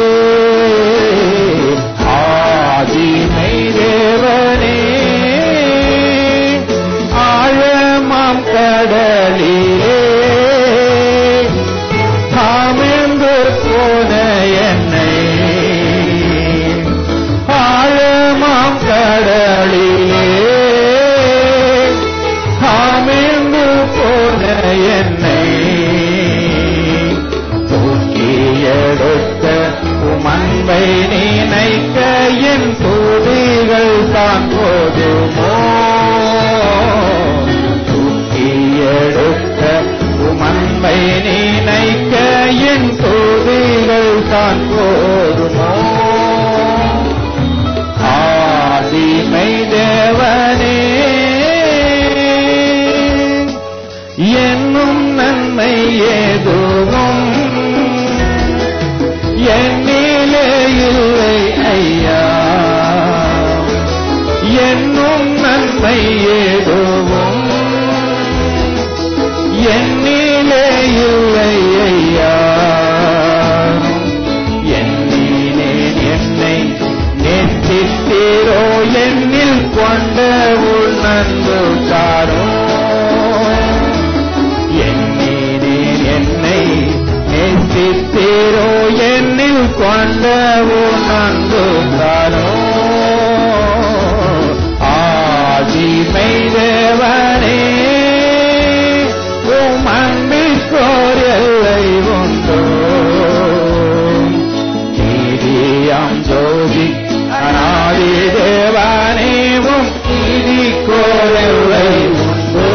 ஆதிமை தேவனே ஆழமாம் கடலிலே தாமென்று போன என்னை ஆழமாம் கடலிலே தாமென்று போன என்னை தூக்கி எடுத்த உமன்பை நினைக்க என் தூதிகள் தான் போதுமோ தூக்கி எடுத்த உமன்பை நினைக்க என் தூதிகள் தான் போதுமோ ஆதிமை தேவனே என்னும் நன்மை ஏதுவும் என்னிலே இல்லை ஐயா என்னும் நன்மை ஏதுவும் என்னிலே இல்லை ஐயா எண்ணினேன் என்னை நேசித்தீரோ என்னில் கொண்ட உள் நன்பு காரோ எண்ணினேன் என்னை நேசித்தீரோ என்னில் கொண்ட உள் நன்பு காரோ ஆதிமை தேவனே உம் அன்பிற்கோர் எல்லை உண்டோ நீதியாம் ஜோதி அநாதி தேவானேவும் நீதிக்கோர் எல்லை உண்டோ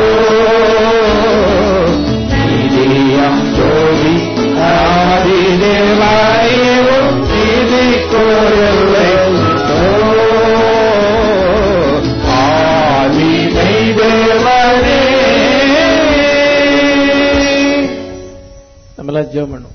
நீதியாம் ஜோதி அநாதி தேவானேவும் நீதிக்கோர் எல்லை உண்டோ ஆதிமை தேவனே நம்மளாம் ஜெபம் பண்ணும்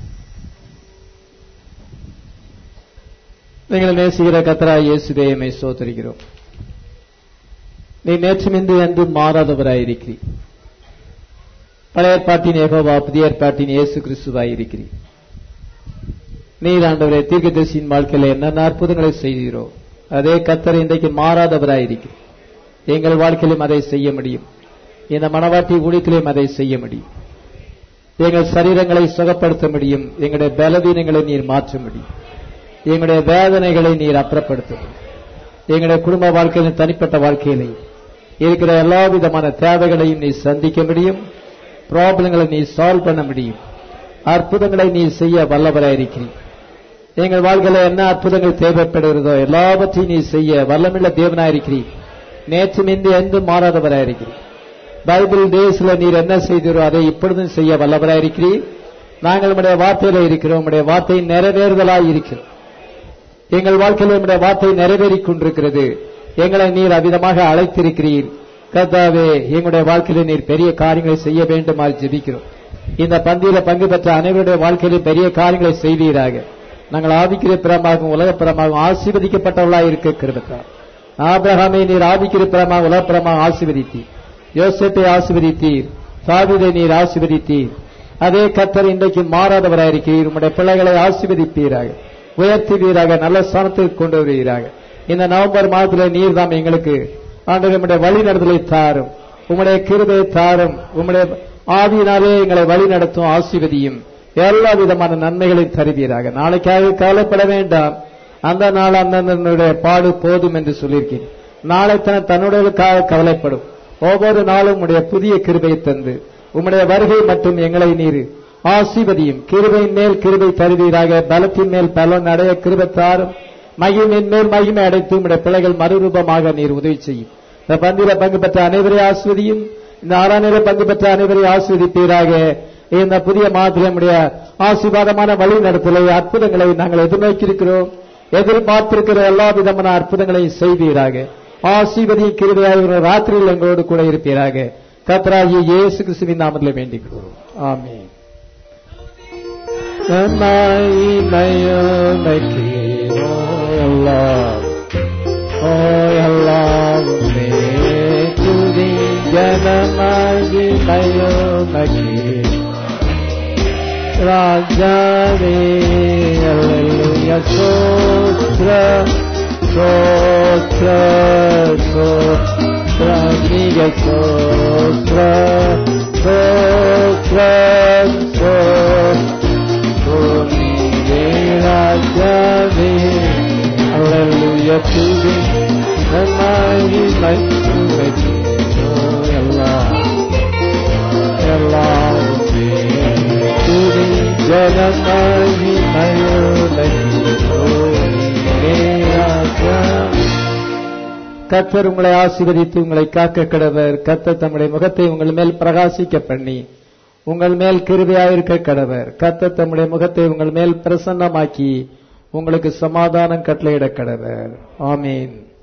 நீங்கள் நேசிக்கிற கத்தரா இயேசுதேயமை சோதரிக்கிறோம் நீ நேற்று மிந்து என்று மாறாதவராயிருக்கிறீர் பழைய ஏற்பாட்டின் ஏகோவா புதிய ஏற்பாட்டின் இயேசு கிறிஸ்துவாயிருக்கிறீர் நீர் ஆண்டவரே தீர்க்கதரிசியின் வாழ்க்கையில் என்னென்ன அற்புதங்களை செய்கிறோ அதே கத்தர் இன்றைக்கு மாறாதவராயிருக்கிறீர் எங்கள் வாழ்க்கையிலும் அதை செய்ய முடியும் இந்த மனவாட்டி ஊழியத்திலும் அதை செய்ய முடியும் எங்கள் சரீரங்களை சுகப்படுத்த முடியும் எங்களுடைய பலவீனங்களை நீர் மாற்ற முடியும் எங்களுடைய வேதனைகளை நீர் அப்புறப்படுத்த முடியும் எங்களுடைய குடும்ப வாழ்க்கையிலும் தனிப்பட்ட வாழ்க்கையிலே இருக்கிற எல்லா விதமான தேவைகளையும் நீ சந்திக்க முடியும் ப்ராப்ளங்களை நீ சால்வ் பண்ண முடியும் அற்புதங்களை நீ செய்ய வல்லவராயிருக்கிறீர் எங்கள் வாழ்க்கையில என்ன அற்புதங்கள் தேவைப்படுகிறதோ எல்லாவற்றையும் நீ செய்ய வல்லமுள்ள தேவனாயிருக்கிறீர் நேற்று மிந்து எந்த மாறாதவராயிருக்கிறீர் பைபிள் டேஸ்ல நீர் என்ன செய்தீரோ அதை இப்பொழுதும் செய்ய வல்லவராயிருக்கிறீர் நாங்கள் உடைய வார்த்தையில இருக்கிறோம் உடைய வார்த்தை நிறைவேறுதலாய் இருக்கிறோம் எங்கள் வாழ்க்கையில் உடைய வார்த்தை நிறைவேறிக் கொண்டிருக்கிறது எங்களை நீர் அவ்விதமாக அழைத்திருக்கிறீர் கர்த்தாவே எங்களுடைய வாழ்க்கையில நீர் பெரிய காரியங்களை செய்ய வேண்டுமாறு ஜெபிக்கிறோம் இந்த பந்தியில பங்கு பெற்ற அனைவருடைய வாழ்க்கையிலும் பெரிய காரியங்களை செய்வீராக நாங்கள் ஆவிக்கிற பிறமாகவும் உலகப்புறமாகவும் ஆசீர்வதிக்கப்பட்டவர்களாய் இருக்க கிருபத்தார் ஆபிரகாமை நீர் ஆவிக்கிற பிறமாக உலகப்புறமாக ஆசீர்வதித்தீர் யோசேப்பை ஆசீர்வதித்தீர் சாவிதை நீர் ஆசீர்வதித்தீர் அதே கத்தர் இன்றைக்கு மாறாதவராயிருக்கிறீர் உம்முடைய பிள்ளைகளை ஆசீர்வதிப்பீராக உயர்த்துவீராக நல்ல ஸ்தானத்துக்கு கொண்டு வருவீராக இந்த நவம்பர் மாதத்தில் நீர் தாம் எங்களுக்கு ஆண்டு நம்முடைய வழி நடத்தலை தாரும் உம்முடைய கிருபையை தாரும் உம்முடைய ஆவியினாலே எங்களை வழி நடத்தும் ஆசீர்வதியும் எல்லா விதமான நன்மைகளை தருவீராக நாளைக்காக கவலைப்பட வேண்டாம் அந்த நாள் அந்தனுடைய பாடு போதும் என்று சொல்லியிருக்கேன் நாளை தன் தன்னுடையதுக்காக கவலைப்படும் ஒவ்வொரு நாளும் உம்முடைய புதிய கிருபை தந்து உம்முடைய வருகை மற்றும் எங்களை நீர் ஆசீர்வதியும் கிருபையின் மேல் கிருபை தருவீராக பலத்தின் மேல் பலன் அடைய கிருபை தாரும் மகிமையின் மேல் மகிமை அடைத்து உம்முடைய பிள்ளைகள் மறுரூபமாக நீர் உதவி செய்யும் இந்த பந்தில பங்கு பெற்ற அனைவரையும் ஆஸ்வதியும் இந்த ஆறாநிலை பங்கு பெற்ற அனைவரையும் ஆஸ்வதிப்பீராக இந்த புதிய மாதிரியுடைய ஆசீர்வாதமான வழி நடத்தலை அற்புதங்களை நாங்கள் எதிர்நோக்கியிருக்கிறோம் எதிர்பார்த்திருக்கிற எல்லா விதமான அற்புதங்களையும் செய்வீராக ஆசீர்வதியும் கிருபையாக ஒரு ராத்திரியில் எங்களோடு கூட இருப்பீராக கத்ராகிய இயேசு கிறிஸ்துவின் நாமத்தில் வேண்டிக்கிறோம் ஆமென் ராஜாவே அல்லேலூயா சோத்ர சோத்ர சோத்ர நீக சோத்ர சோத்ர சோத்ர ராஜாவே அல்லேலூயா துதி நன்னாகி மைத்துமை எல்லாம் எல்லாருமே துதி ஜனமாகி மயோலை கத்தர் உங்களை ஆசீர்வதித்து உங்களை காக்க கடவர் கத்தர் தம்முடைய முகத்தை உங்கள் மேல் பிரகாசிக்க பண்ணி உங்கள் மேல் கிருபையாயிருக்க கடவர் கத்தர் தம்முடைய முகத்தை உங்கள் மேல் பிரசன்னமாக்கி உங்களுக்கு சமாதானம் கட்டளையிட கடவர் ஆமீன்